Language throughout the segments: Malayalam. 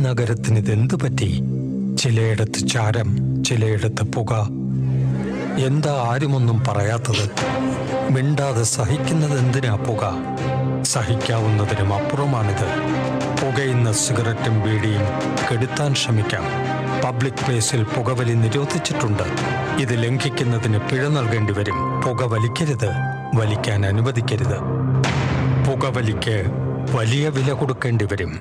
നഗരത്തിന് ഇതെന്തു പറ്റി ചിലയിടത്ത് ചാരം ചിലയിടത്ത് പുക എന്താ ആരുമൊന്നും പറയാത്തത് മിണ്ടാതെ സഹിക്കുന്നത് എന്തിനാ പുക സഹിക്കാവുന്നതിനും അപ്പുറമാണിത് പുകയുന്ന സിഗരറ്റും ബീഡിയും കെടുത്താൻ ശ്രമിക്കാം പബ്ലിക് പ്ലേസിൽ പുകവലി നിരോധിച്ചിട്ടുണ്ട് ഇത് ലംഘിക്കുന്നതിന് പിഴ നൽകേണ്ടി വരും പുക വലിക്കരുത് വലിക്കാൻ അനുവദിക്കരുത് പുകവലിക്ക് വലിയ വില കൊടുക്കേണ്ടി വരും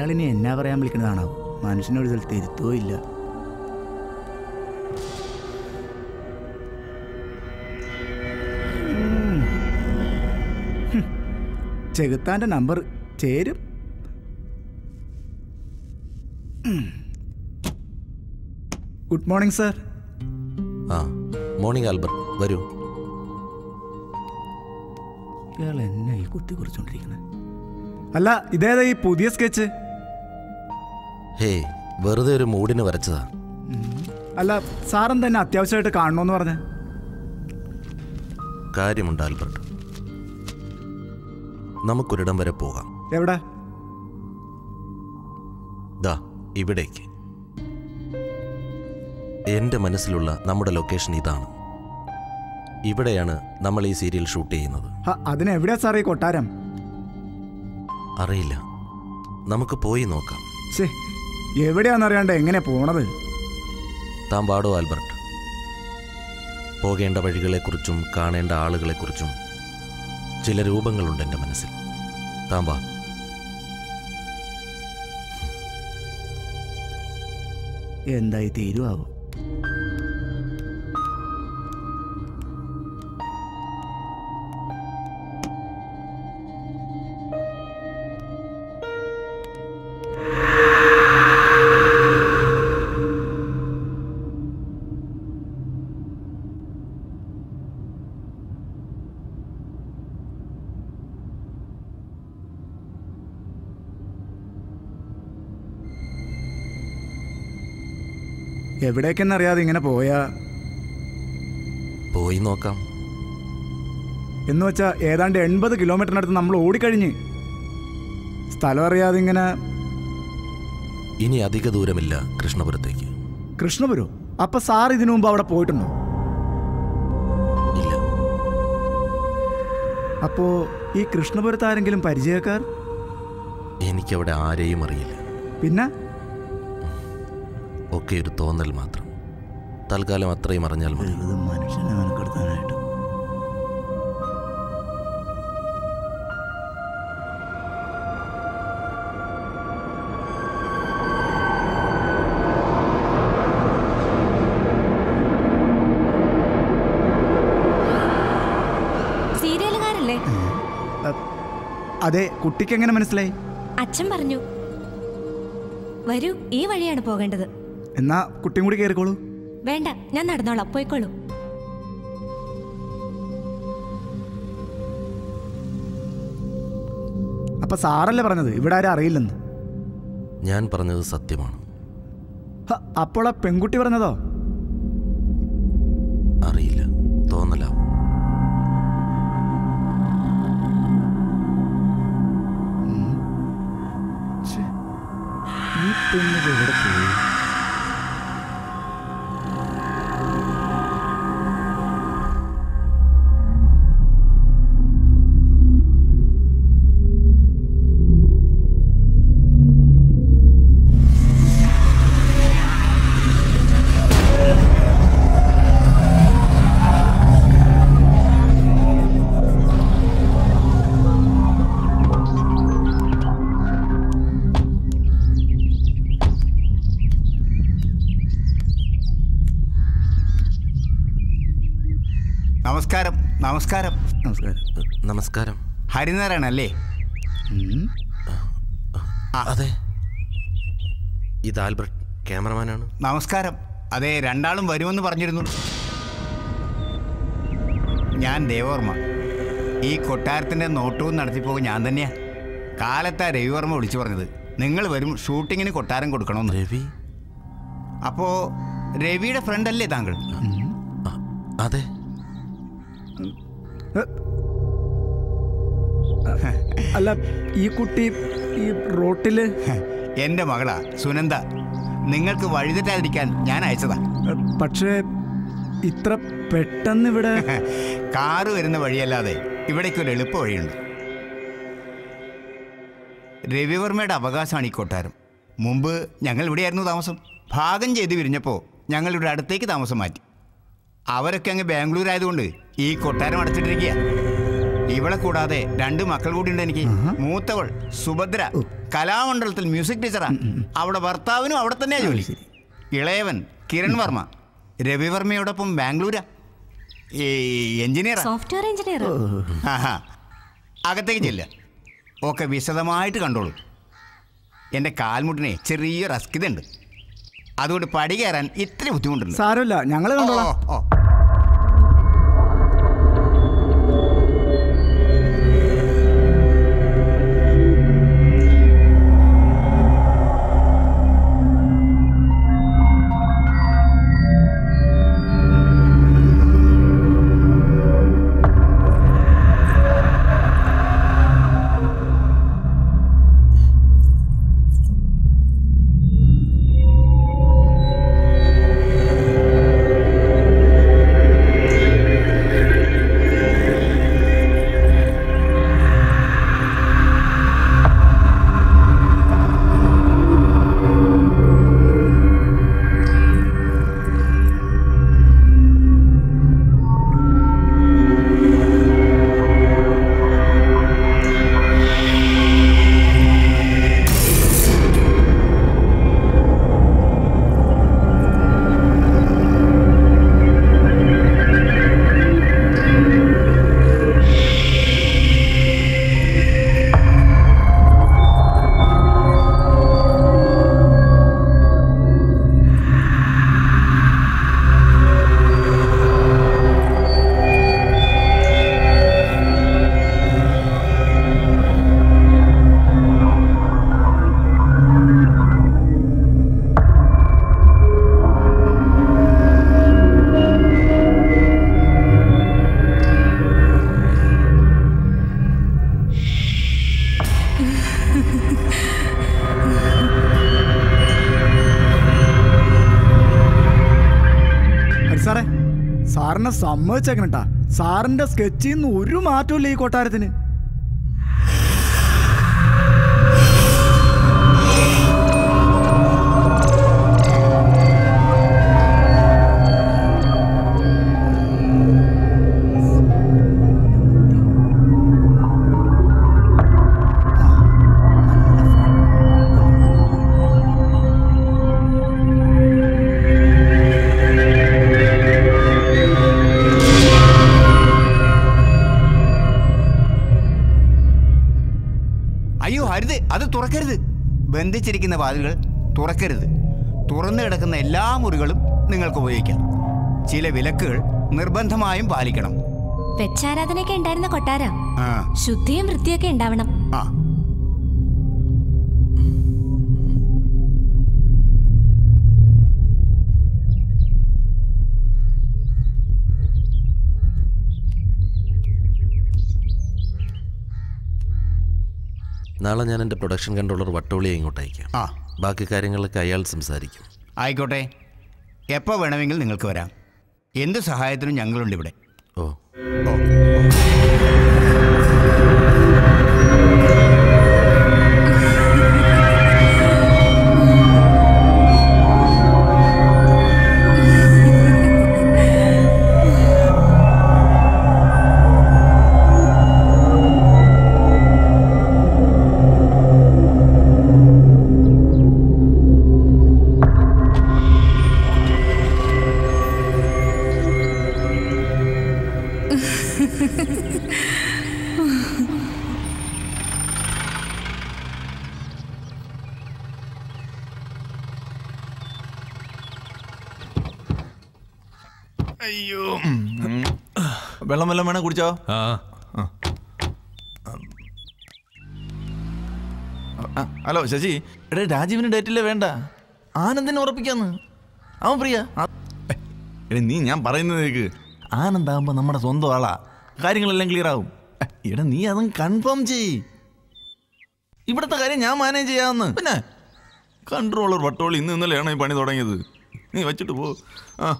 ഇയാളിനി എന്നാ പറയാൻ വിളിക്കുന്നതാണോ മനുഷ്യനൊരു സ്ഥലത്ത് ഇരുത്തോ ഇല്ല ഉം. ഹും. ചെകുത്താൻ്റെ നമ്പർ ചേരും ഉം. ഗുഡ് മോർണിംഗ് സാർ ആ മോർണിംഗ് ആൽബർട്ട് വരൂ ഇയാൾ എന്നെ ഈ കുത്തി കുറിച്ചോണ്ടിരിക്കുന്നത് അല്ല ഇതേതാ ഈ പുതിയ സ്കെച്ച് ഹേയ് വെറുതെ ഒരു മൂഡിന് വരച്ചതാ അല്ല സാറും തന്നെ അത്യാവശ്യമായിട്ട് കാണണമെന്ന് പറഞ്ഞ കാര്യമുണ്ട് ആൽബർട്ട് നമുക്കൊരിടം വരെ പോകാം എവിടെ ദാ ഇവിടേക്ക് എൻ്റെ മനസ്സിലുള്ള നമ്മുടെ ലൊക്കേഷൻ ഇതാണ് ഇവിടെയാണ് നമ്മൾ ഈ സീരിയൽ ഷൂട്ട് ചെയ്യുന്നത് ഹ, അതിനെവിടെയാ സാർ ഈ കൊട്ടാരം അറിയില്ല നമുക്ക് പോയി നോക്കാം ശേ എവിടെയാണെന്നറിയാണ്ട് എങ്ങനെ പോണത് താൻ പാടോ ആൽബർട്ട് പോകേണ്ട വഴികളെക്കുറിച്ചും കാണേണ്ട ആളുകളെക്കുറിച്ചും ചില രൂപങ്ങളുണ്ട് എൻ്റെ മനസ്സിൽ താൻ വാ എന്തായി തീരുവാവോ എവിടേക്കെന്നറിയാതെ ഇങ്ങനെ പോയാ പോയി നോക്കാം എന്ന് വെച്ചാൽ ഏതാണ്ട് എൺപത് കിലോമീറ്ററിനടുത്ത് നമ്മൾ ഓടിക്കഴിഞ്ഞ് സ്ഥലം അറിയാതെ ഇങ്ങനെ ഇനി അധിക ദൂരമില്ല കൃഷ്ണപുരത്തേക്ക് കൃഷ്ണപുരോ അപ്പൊ സാർ ഇതിനു മുമ്പ് അവിടെ പോയിട്ടുണ്ടോ ഇല്ല അപ്പോ ഈ കൃഷ്ണപുരത്ത് ആരെങ്കിലും പരിചയക്കാർ എനിക്കവിടെ ആരെയും അറിയില്ല പിന്നെ ഒക്കെ ഒരു തോന്നൽ മാത്രം തൽക്കാലം അത്രയും അറിഞ്ഞാൽ മതി മനുഷ്യനെ മെനക്കെടുത്താനായിട്ട് സീരിയലുകാരല്ലേ അതെ കുട്ടിക്ക് എങ്ങനെ മനസ്സിലായി അച്ഛൻ പറഞ്ഞു വരൂ ഈ വഴിയാണ് പോകേണ്ടത് എന്നാ കുട്ടിയും കൂടി കയറിക്കോളൂ വേണ്ട ഞാൻ നടന്നോളാം പോയിക്കോളൂ അപ്പൊ സാറല്ലേ പറഞ്ഞത് ഇവിടെ ആരും അറിയില്ലെന്ന് ഞാൻ പറഞ്ഞത് സത്യമാണ് ഹ, അപ്പോൾ ആ പെൺകുട്ടി പറഞ്ഞതോ അറിയില്ല തോന്നലാവും ഛെ, ഈ പെണ്ണ് എവിടെ പോയി നമസ്കാരം നമസ്കാരം നമസ്കാരം നമസ്കാരം ഹരിനാരായണല്ലേ ഉം. അതെ ഇത് ആൽബർട്ട് ക്യാമറമാനാണ് നമസ്കാരം അതെ രണ്ടാളും വരുമെന്ന് പറഞ്ഞിരുന്നു ഞാൻ ദേവവർമ്മ ഈ കൊട്ടാരത്തിൻ്റെ നോട്ടവും നടത്തിപ്പോകും ഞാൻ തന്നെയാ കാലത്താ രവിവർമ്മ വിളിച്ചു പറഞ്ഞത് നിങ്ങൾ വരും ഷൂട്ടിങ്ങിന് കൊട്ടാരം കൊടുക്കണമെന്ന് രവി അപ്പോൾ രവിയുടെ ഫ്രണ്ട് അല്ലേ താങ്കൾ ആ, അതെ അല്ല ഈ കുട്ടി ഈ റോട്ടില് എൻ്റെ മകളാ സുനന്ദ നിങ്ങൾക്ക് വഴിതെറ്റാതിരിക്കാൻ ഞാൻ അയച്ചതാ പക്ഷേ ഇത്ര പെട്ടെന്ന് ഇവിടെ കാറ് വരുന്ന വഴിയല്ലാതെ ഇവിടേക്ക് ഒരു എളുപ്പ വഴിയുണ്ട് രവിവർമ്മയുടെ അവകാശമാണ് ഈ കൊട്ടാരം മുമ്പ് ഞങ്ങൾ ഇവിടെയായിരുന്നു താമസം ഭാഗം ചെയ്ത് വിരിഞ്ഞപ്പോൾ ഞങ്ങൾ ഇവിടെ അടുത്തേക്ക് താമസം മാറ്റി അവരൊക്കെ അങ്ങ് ബാംഗ്ലൂർ ആയതുകൊണ്ട് ഈ കൊട്ടാരം അടച്ചിട്ടിരിക്കുക ഇവളെ കൂടാതെ രണ്ട് മക്കൾ കൂടി ഉണ്ട് എനിക്ക് മൂത്തവൾ സുഭദ്ര കലാമണ്ഡലത്തിൽ മ്യൂസിക് ടീച്ചറാ അവിടെ ഭർത്താവിനും അവിടെ തന്നെയാ ജോലി ഇളയവൻ കിരൺ വർമ്മ രവിവർമ്മയോടൊപ്പം ബാംഗ്ലൂരാ ഈ എഞ്ചിനീയറാ സോഫ്റ്റ്വെയർ എഞ്ചിനീയർ ആഹാ. അകത്തേക്ക് ചെല്ല ഒക്കെ വിശദമായിട്ട് കണ്ടോളൂ എൻ്റെ കാൽമുട്ടിനെ ചെറിയൊരു അസ്കിതയുണ്ട് അതുകൊണ്ട് പടി കയറാൻ ഇത്തിരി ബുദ്ധിമുട്ടുണ്ട് സാരമില്ല ഞങ്ങൾ കണ്ടോളാം ഓ, ഓ. ഹരി സാറേ സാറിനെ സമ്മതിച്ചേക്കണട്ടാ സാറിന്റെ സ്കെച്ചിൽ നിന്ന് ഒരു മാറ്റവും ഈ കൊട്ടാരത്തിന് അയ്യോ അരുത് അത് തുറക്കരുത് ബന്ധിച്ചിരിക്കുന്ന വാതിലുകൾ തുറക്കരുത് തുറന്നു കിടക്കുന്ന എല്ലാ മുറികളും നിങ്ങൾക്ക് ഉപയോഗിക്കാം ചില വിലക്കുകൾ നിർബന്ധമായും പാലിക്കണം വെച്ചാരാധനയൊക്കെ ഉണ്ടായിരുന്ന കൊട്ടാര ആ ശുദ്ധിയും വൃത്തിയൊക്കെ ഉണ്ടാവണം ആ നാളെ ഞാൻ എൻ്റെ പ്രൊഡക്ഷൻ കൺട്രോളർ വട്ടോളിയെ ഇങ്ങോട്ട് അയക്കാം ആ ബാക്കി കാര്യങ്ങളൊക്കെ അയാൾ സംസാരിക്കും ആയിക്കോട്ടെ എപ്പോൾ വേണമെങ്കിൽ നിങ്ങൾക്ക് വരാം എന്ത് സഹായത്തിനും ഞങ്ങളുണ്ട് ഇവിടെ ഓ ഓ അയ്യോ വെള്ളം വല്ലതും വേണേ കുടിച്ചോ ആ ആ, ഹലോ ശശി എടേ രാജീവിന് ഡേറ്റില്ലേ വേണ്ട ആനന്ദിനെ ഉറപ്പിക്കാന്ന് അവൻ പ്രിയ എടേ നീ ഞാൻ പറയുന്നത് കേക്ക് ആനന്ദാകുമ്പോ നമ്മുടെ സ്വന്തം ആളാ കാര്യങ്ങളെല്ലാം ക്ലിയർ ആവും ഏ, എടാ നീ അതും കൺഫേം ചെയ് ഇവിടുത്തെ കാര്യം ഞാൻ മാനേജ് ചെയ്യാമെന്ന് പിന്നെ കൺട്രോളർ വട്ടോളി ഇന്ന് ഇന്നലെയാണ് ഈ പണി തുടങ്ങിയത് നീ വെച്ചിട്ട് പോ ആ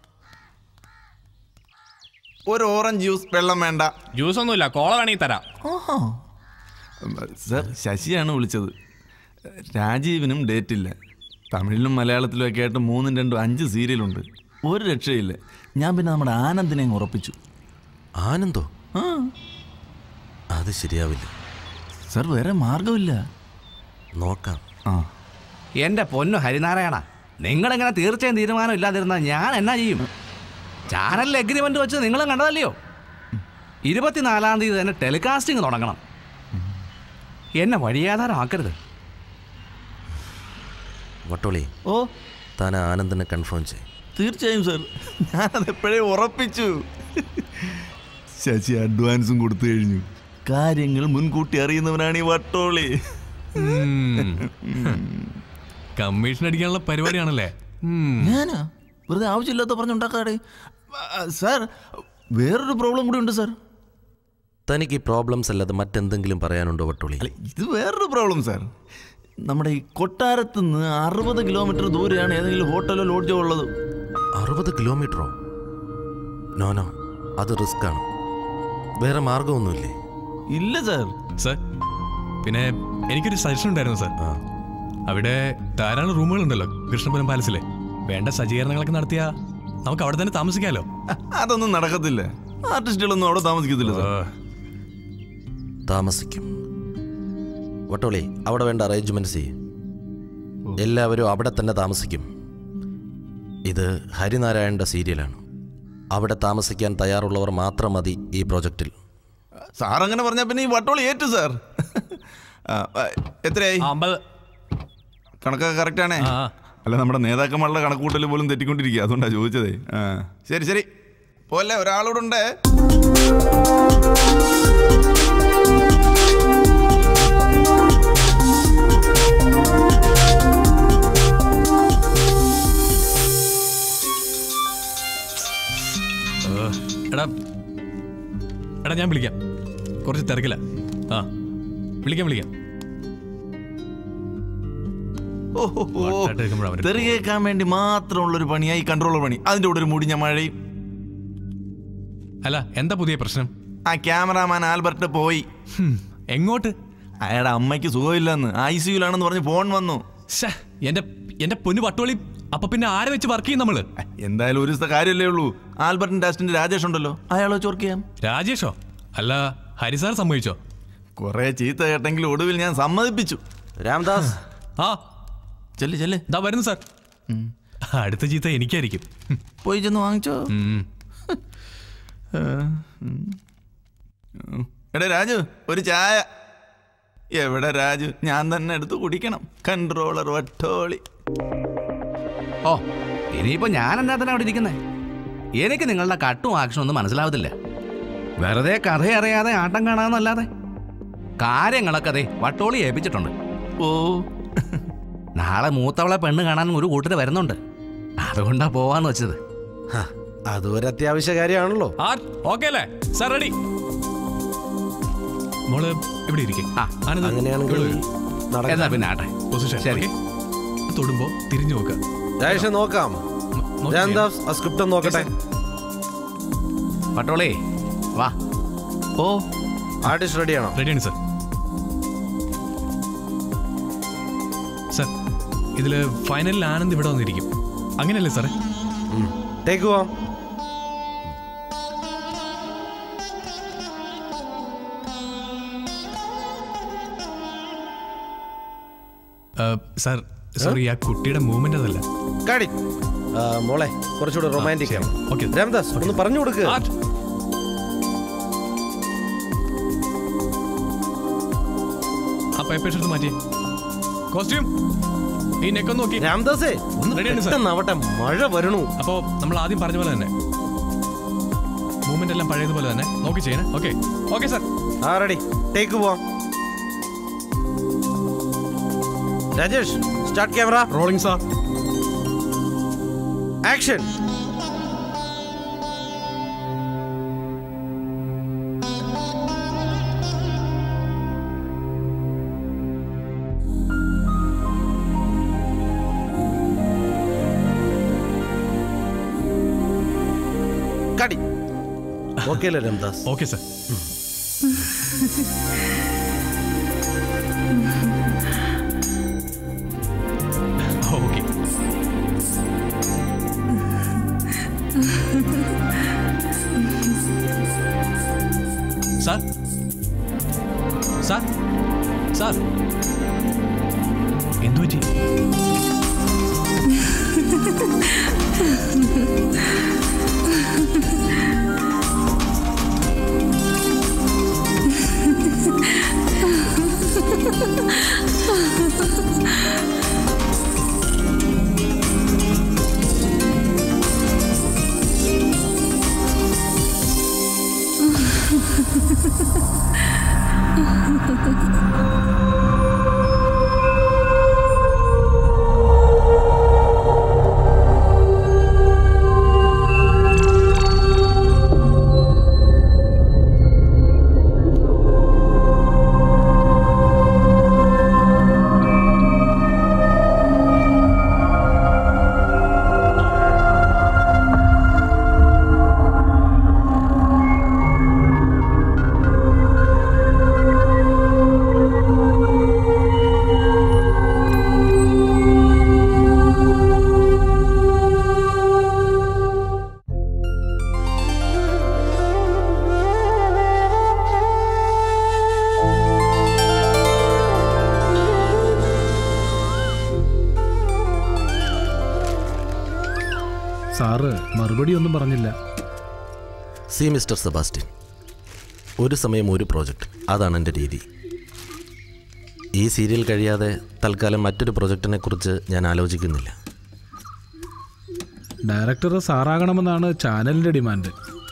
ഒരു ഓറഞ്ച് ജ്യൂസ് വെള്ളം വേണ്ട ജ്യൂസ് ഒന്നുമില്ല കോള വേണമെങ്കിൽ തരാം ഓഹോ സർ ശശിയാണ് വിളിച്ചത് രാജീവിനും ഡേറ്റില്ല തമിഴിലും മലയാളത്തിലും ഒക്കെ ആയിട്ട് മൂന്നും രണ്ടും അഞ്ച് സീരിയലുണ്ട് ഒരു രക്ഷയില്ല ഞാൻ പിന്നെ നമ്മുടെ ആനന്ദിനെ അങ്ങ് ഉറപ്പിച്ചു ആനന്ദോ ആ അത് ശരിയാവില്ല സാർ വേറെ മാർഗമില്ല നോക്കാം ആ എന്റെ പൊന്നു ഹരിനാരായണ നിങ്ങളിങ്ങനെ തീർച്ചയായും തീരുമാനം ഇല്ലാതിരുന്നാൽ ഞാൻ എന്നാ ചെയ്യും ചാനലിൽ എഗ്രിമെന്റ് വെച്ച് നിങ്ങളും കണ്ടതല്ലയോ ഇരുപത്തിനാലാം തീയതി തന്നെ ടെലികാസ്റ്റിംഗ് തുടങ്ങണം എന്നെ വഴിയാധാരമാക്കരുത് വട്ടോളി ഓ താൻ ആ ആനന്ദിനെ കൺഫേം ചെയ്യും തീർച്ചയായും സാർ ഞാനത് എപ്പോഴേ ഉറപ്പിച്ചു ശശി അഡ്വാൻസും കൊടുത്തു കഴിഞ്ഞു കാര്യങ്ങൾ മുൻകൂട്ടി അറിയുന്നവനാണ് ഈ വട്ടോളി കമ്മീഷൻ അടിക്കാനുള്ള പരിപാടിയാണല്ലേ ഉം. ഞാനാ വെറുതെ ആവശ്യമില്ലാത്ത പറഞ്ഞുണ്ടാക്കാടെ ആ, സാർ വേറൊരു പ്രോബ്ലം കൂടി ഉണ്ട് സാർ തനിക്ക് ഈ പ്രോബ്ലംസ് അല്ലാതെ മറ്റെന്തെങ്കിലും പറയാനുണ്ടോ വട്ടോളി അല്ല ഇത് വേറൊരു പ്രോബ്ലം സാർ നമ്മുടെ ഈ കൊട്ടാരത്ത് നിന്ന് അറുപത് കിലോമീറ്റർ ദൂരെയാണ് ഏതെങ്കിലും ഹോട്ടലോ ലോഡ്ജോ ഉള്ളത് അറുപത് കിലോമീറ്ററോ നോ നോ അത് റിസ്ക് ആണ് വേറെ മാർഗമൊന്നുമില്ലേ ഇല്ല സാർ സർ പിന്നെ എനിക്കൊരു സജഷൻ ഉണ്ടായിരുന്നു സർ ആ അവിടെ ധാരാളം റൂമുകളുണ്ടല്ലോ കൃഷ്ണപുരം പാലസിലെ വേണ്ട സജ്ജീകരണങ്ങളൊക്കെ നടത്തിയ നമുക്ക് അവിടെ തന്നെ താമസിക്കാമല്ലോ അതൊന്നും നടക്കത്തില്ല ആർട്ടിസ്റ്റുകളൊന്നും അവിടെ താമസിക്കത്തില്ല സാർ താമസിക്കും വട്ടോളി അവിടെ വേണ്ട അറേഞ്ച്മെന്റ്സ് ചെയ്യും എല്ലാവരും അവിടെ തന്നെ താമസിക്കും ഇത് ഹരിനാരായണന്റെ സീരിയലാണ് അവിടെ താമസിക്കാൻ തയ്യാറുള്ളവർ മാത്രം മതി ഈ പ്രോജക്റ്റിൽ സാർ അങ്ങനെ പറഞ്ഞാൽ പിന്നെ ഈ വട്ടോളി ഏറ്റു സാർ ആ, ആ, എത്രയായി ആ, അമ്പത് കണക്കൊക്കെ കറക്റ്റ് ആണേ ആ, ആ. അല്ല നമ്മുടെ നേതാക്കന്മാരുടെ കണക്കൂട്ടൽ പോലും തെറ്റിക്കൊണ്ടിരിക്കുക അതുകൊണ്ടാണ് ചോദിച്ചതേ ആ ശരി ശരി പോലെ ഒരാളോട് ഉണ്ട് ഏ, എടാ എടാ ഞാൻ വിളിക്കാം കുറച്ച് തിരക്കില്ല ആ വിളിക്കാം വിളിക്കാം വട്ടായിട്ട് എടുക്കുമ്പോഴാ അവര് തെറി കേൾക്കാൻ വേണ്ടി മാത്രമുള്ള ഒരു പണിയായി കൺട്രോളർ പണി അതിന്റെ കൂടെ ഒരു മുടിഞ്ഞ മഴയും അല്ല എന്താ പുതിയ പ്രശ്നം ആ ക്യാമറാമാൻ ആൽബർട്ട് പോയി ഹും, എങ്ങോട്ട് അയാളുടെ അമ്മയ്ക്ക് സുഖമില്ലെന്ന് ഐ സിയുലാണെന്ന് പറഞ്ഞ് ഫോൺ വന്നു ശ്ശേ, എന്റെ എന്റെ പൊന്നു പട്ടോളി അപ്പൊ പിന്നെ ആരെ വെച്ച് വർക്ക് ചെയ്യും നമ്മള് എന്തായാലും ഒരു ദിവസത്തെ കാര്യമല്ലേ ഉള്ളൂ ആൽബർട്ടിന്റെ അസിസ്റ്റന്റ് രാജേഷ് ഉണ്ടല്ലോ അയാളെ വെച്ച് വർക്ക് ചെയ്യാം രാജേഷോ അല്ല ഹരിസാർ സമ്മതിച്ചോ കുറെ ചീത്ത കേട്ടെങ്കിൽ ഒടുവിൽ ഞാൻ സമ്മതിപ്പിച്ചു രാംദാസ് ആ ചെല്ല് ചെല്ല് ഇതാ വരുന്നു സാർ അടുത്ത ചീത്ത എനിക്കായിരിക്കും ഹും, പോയി ചെന്ന് വാങ്ങിച്ചോ ഉം. എടാ രാജു ഒരു ചായ എവിടെ രാജു ഞാൻ തന്നെ എടുത്ത് കുടിക്കണം കൺട്രോളർ വട്ടോളി ഓ ഇനിയിപ്പോ ഞാൻ എന്നാ തന്നെ അവിടെ ഇരിക്കുന്നേ എനിക്ക് നിങ്ങളുടെ കട്ടും ആക്ഷനും ഒന്നും മനസ്സിലാവത്തില്ല വെറുതെ കഥ അറിയാതെ ആട്ടം കാണാന്നല്ലാതെ കാര്യങ്ങളൊക്കെ അതെ വട്ടോളി ഏൽപ്പിച്ചിട്ടുണ്ട് ഓ നാളെ മൂത്തവളെ പെണ്ണ് കാണാൻ ഒരു കൂട്ടര് വരുന്നുണ്ട് അതുകൊണ്ടാ പോവാന്ന് വെച്ചത് ഹ, അതും ഒരു അത്യാവശ്യ കാര്യമാണല്ലോ ആ ഓക്കെ അല്ലേ സാർ റെഡി മോള് ഇവിടെ ഇരിക്കും ആ, അങ്ങനെയാണെങ്കിൽ നടക്കാം. എന്നാ പിന്നെ ആട്ടെ പൊസിഷൻ ശരി. ഓക്കെ തൊടുമ്പോ തിരിഞ്ഞു നോക്കുക രാജേഷ് നോക്കാം നോക്കി രാംദാസ് ആ സ്ക്രിപ്റ്റ് ഒന്ന് നോക്കട്ടെ വട്ടോളി വാ ഓ ആർട്ടിസ്റ്റ് റെഡിയാണോ റെഡിയാണ് സാർ സാർ ഇതില് ഫൈനലിൽ ആനന്ദ് ഇവിടെ വന്നിരിക്കും അങ്ങനെയല്ലേ സാറേ ടേക്ക് പോവാം സാർ സോറി ആ കുട്ടിയുടെ മൂവ്മെന്റ് അതല്ല കാടി ആ, മോളെ കുറച്ചുകൂടെ റൊമാൻറ്റിക് ആണ് ഓക്കെ രാംദാസ് ഒന്ന് പറഞ്ഞു കൊടുക്ക് ആർട്ട് ആ പേപ്പേഴ്സ് എടുത്ത് മാറ്റി കോസ്റ്റ്യൂം ഈ നെക്കൊന്ന് നോക്കി രാംദാസേ ഒന്ന് റെഡിയാണ് സാർ. പെട്ടെന്നാവട്ടെ മഴ വരണു അപ്പോൾ നമ്മൾ ആദ്യം പറഞ്ഞ പോലെ തന്നെ മൂവ്മെന്റ് എല്ലാം പഴയതുപോലെ തന്നെ നോക്കി ചെയ്യണേ ഓക്കെ ഓക്കെ സാർ ആ റെഡി ടേക്ക് പോവാം Rajesh start camera rolling sir action കടി ഓക്കെ അല്ലേ Ramdas okay sir okay sir sir sir എന്തു പറ്റി സാറ് മറുപടി ഒന്നും പറഞ്ഞില്ല സി മിസ്റ്റർ സെബാസ്റ്റ്യൻ ഒരു സമയം ഒരു പ്രോജക്റ്റ് അതാണ് എൻ്റെ രീതി ഈ സീരിയൽ കഴിയാതെ തൽക്കാലം മറ്റൊരു പ്രൊജക്റ്റിനെ കുറിച്ച് ഞാൻ ആലോചിക്കുന്നില്ല ഡയറക്ടർ സാറാകണമെന്നാണ് ചാനലിന്റെ ഡിമാൻഡ്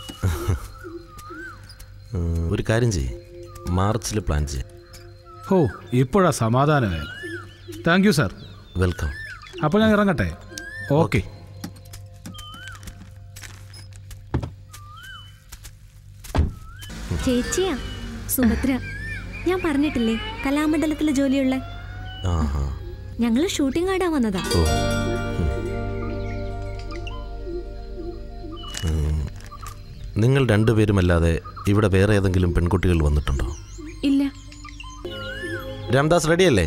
ഉം, ഒരു കാര്യം ചെയ്യ് മാർച്ചിൽ പ്ലാൻ ചെയ്യാം ഓ ഇപ്പോഴാ സമാധാനമേ താങ്ക് യു സാർ വെൽക്കം അപ്പോൾ ഞാൻ ഇറങ്ങട്ടെ ഓക്കെ ചേച്ചിയാ സുഭദ്ര ഞാൻ പറഞ്ഞിട്ടില്ലേ കലാമണ്ഡലത്തിലെ ജോലിയുള്ള ആഹാ ഞങ്ങള് ഷൂട്ടിംഗ് ആടാൻ വന്നതാ ഓ ഉം. ഉം. നിങ്ങൾ രണ്ടുപേരുമല്ലാതെ ഇവിടെ വേറെ ഏതെങ്കിലും പെൺകുട്ടികൾ വന്നിട്ടുണ്ടോ ഇല്ല രാംദാസ് റെഡിയല്ലേ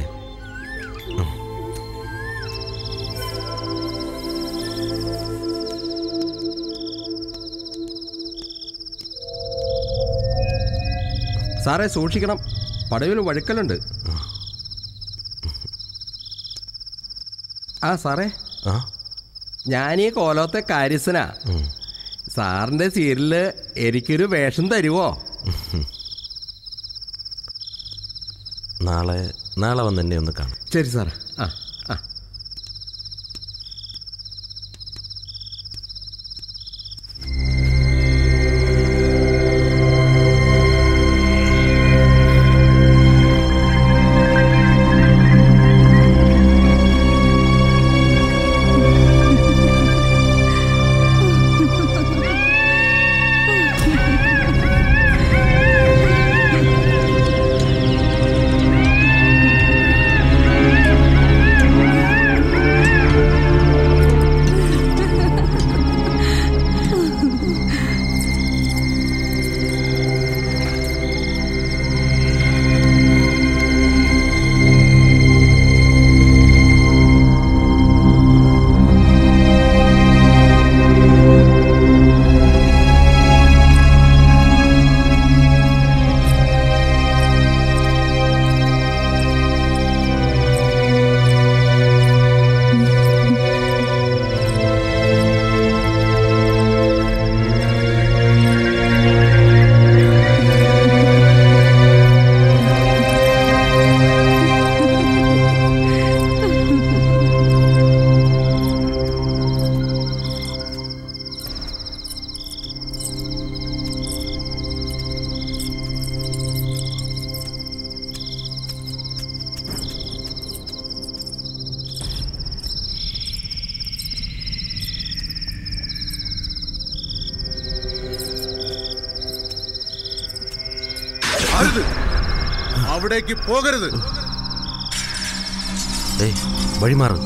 സാറേ സൂക്ഷിക്കണം പടവിൽ വഴുക്കലുണ്ട് ആ സാറേ ആ ഞാനീ കോലത്തെ കാര്യസ്ഥനാ ഉം. സാറിന്റെ സീരിയലില് എനിക്കൊരു വേഷം തരുവോ നാളെ നാളെ വന്ന് എന്നെ ഒന്ന് കാണും ശരി സാറേ ആ ആ അവിടേക്ക് പോകരുത് ഏയ് വഴിമാറ്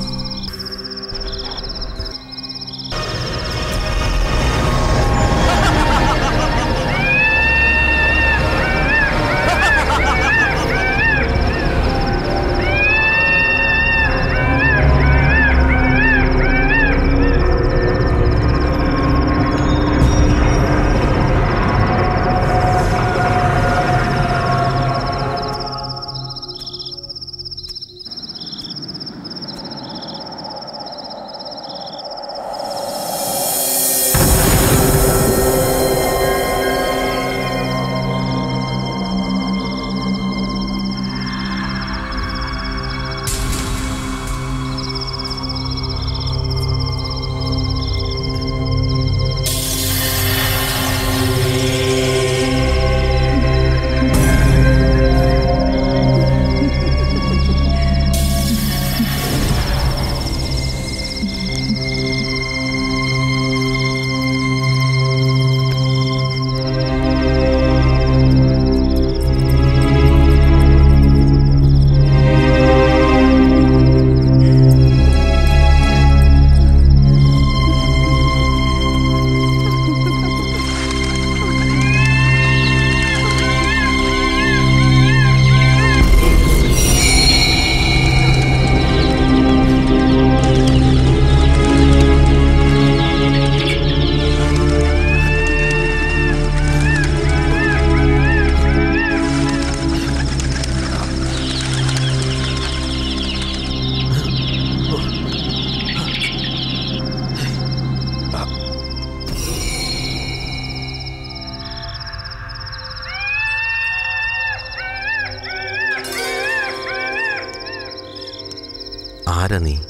ആരാ നീ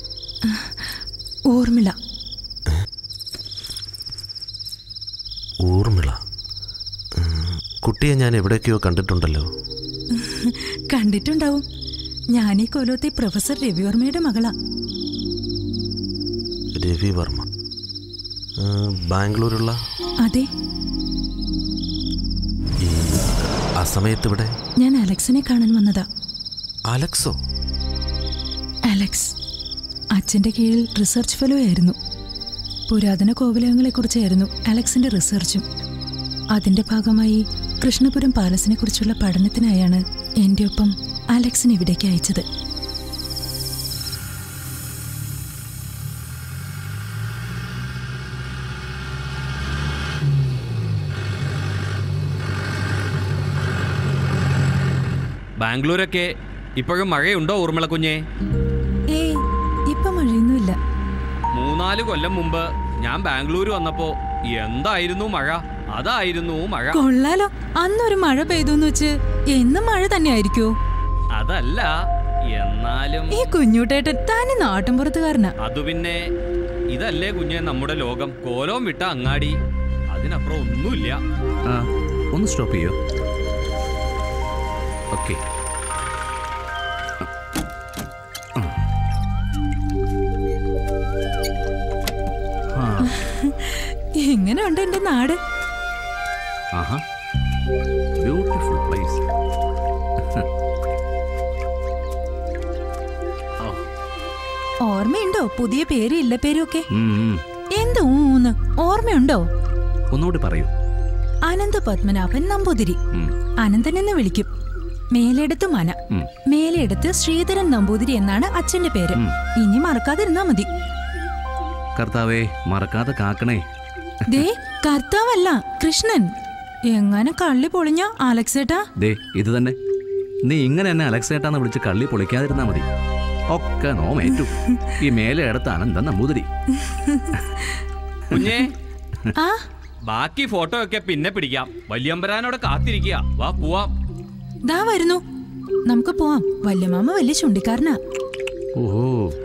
ഊർമിള ഊർമിള ഉം, കുട്ടിയെ ഞാൻ എവിടെയൊക്കെയോ കണ്ടിട്ടുണ്ടല്ലോ കണ്ടിട്ടുണ്ടാവും ഞാൻ ഈ കൊല്ലത്തെ പ്രൊഫസർ രവിവർമ്മയുടെ മകളാ രവി വർമ്മ ഉം, ബാംഗ്ലൂരുള്ള അതെ ഈ ആ സമയത്ത് ഇവിടെ ഞാൻ അലക്സിനെ കാണാൻ വന്നതാ അലക്സോ അലക്സ് അച്ഛൻ്റെ കീഴിൽ റിസർച്ച് ഫെലോ ആയിരുന്നു പുരാതന കോവിലകങ്ങളെക്കുറിച്ചായിരുന്നു അലക്സിന്റെ റിസർച്ചും അതിന്റെ ഭാഗമായി കൃഷ്ണപുരം പാലസിനെ കുറിച്ചുള്ള പഠനത്തിനായാണ് എൻ്റെ ഒപ്പം അലക്സിനെ ഇവിടേക്ക് അയച്ചത് ബാംഗ്ലൂരൊക്കെ ഇപ്പോഴും മഴയുണ്ടോ ഊർമിള കുഞ്ഞെ ഏയ് ഇപ്പൊ മഴയൊന്നുമില്ല മൂന്നാല് കൊല്ലം മുമ്പ് ഞാൻ ബാംഗ്ലൂർ വന്നപ്പോ എന്തായിരുന്നു മഴ അതായിരുന്നു മഴ കൊള്ളാലോ അന്നൊരു മഴ പെയ്തു വെച്ച് എന്നും മഴ തന്നെ ആയിരിക്കോ അതല്ല എന്നാലും ഈ കുഞ്ഞൂട്ടേട്ടൻ താനെ നാട്ടിൻപുറത്തുകാരനാ അതു പിന്നെ ഇതല്ലേ കുഞ്ഞെ നമ്മുടെ ലോകം കോലം വിട്ട അങ്ങാടി അതിനപ്പുറം ഒന്നുമില്ല ആ ഒന്ന് സ്റ്റോപ്പ് ചെയ്യോ ഓക്കെ എങ്ങനെയുണ്ട് എന്റെ നാട് ആഹാ ബ്യൂട്ടിഫുൾ പ്ലേസ് ഓർമ്മയുണ്ടോ പുതിയ പേര് ഇല്ല പേരും ഒക്കെ എന്ത് ഊന്ന് ഓർമ്മയുണ്ടോ ഒന്നുകൂടി പറയൂ അനന്ത പത്മനാഭൻ നമ്പൂതിരി ഉം. അനന്തൻ എന്ന് വിളിക്കും മേലെടുത്ത് മന ഉം. മേലെടുത്ത് ശ്രീധരൻ നമ്പൂതിരി എന്നാണ് അച്ഛന്റെ പേര് ഇനി മറക്കാതിരുന്നാ മതി കർത്താവേ മറക്കാതെ കാക്കണേ ദേ കർത്താവല്ല കൃഷ്ണൻ എങ്ങനെ കള്ളി പൊളിഞ്ഞ അലക്സേട്ടാ ദേ ഇത് തന്നെ നീ ഇങ്ങനെ എന്നെ അലക്സേട്ടാന്ന് വിളിച്ച് കള്ളി പൊളിക്കാതിരുന്നാ മതി ഒക്കെ നോമേറ്റു ഈ മേലെ അടുത്ത് അനന്തൻ നമ്പൂതിരി കുഞ്ഞെ ആ ബാക്കി ഫോട്ടോ ഒക്കെ പിന്നെ പിടിക്കാം വല്യമ്പരാനോട് കാത്തിരിക്കുക വാ പോവാം ദാ വരുന്നു നമുക്ക് പോവാം വല്യമാമ വലിയ ചുണ്ടിക്കാരനാ ഓഹോ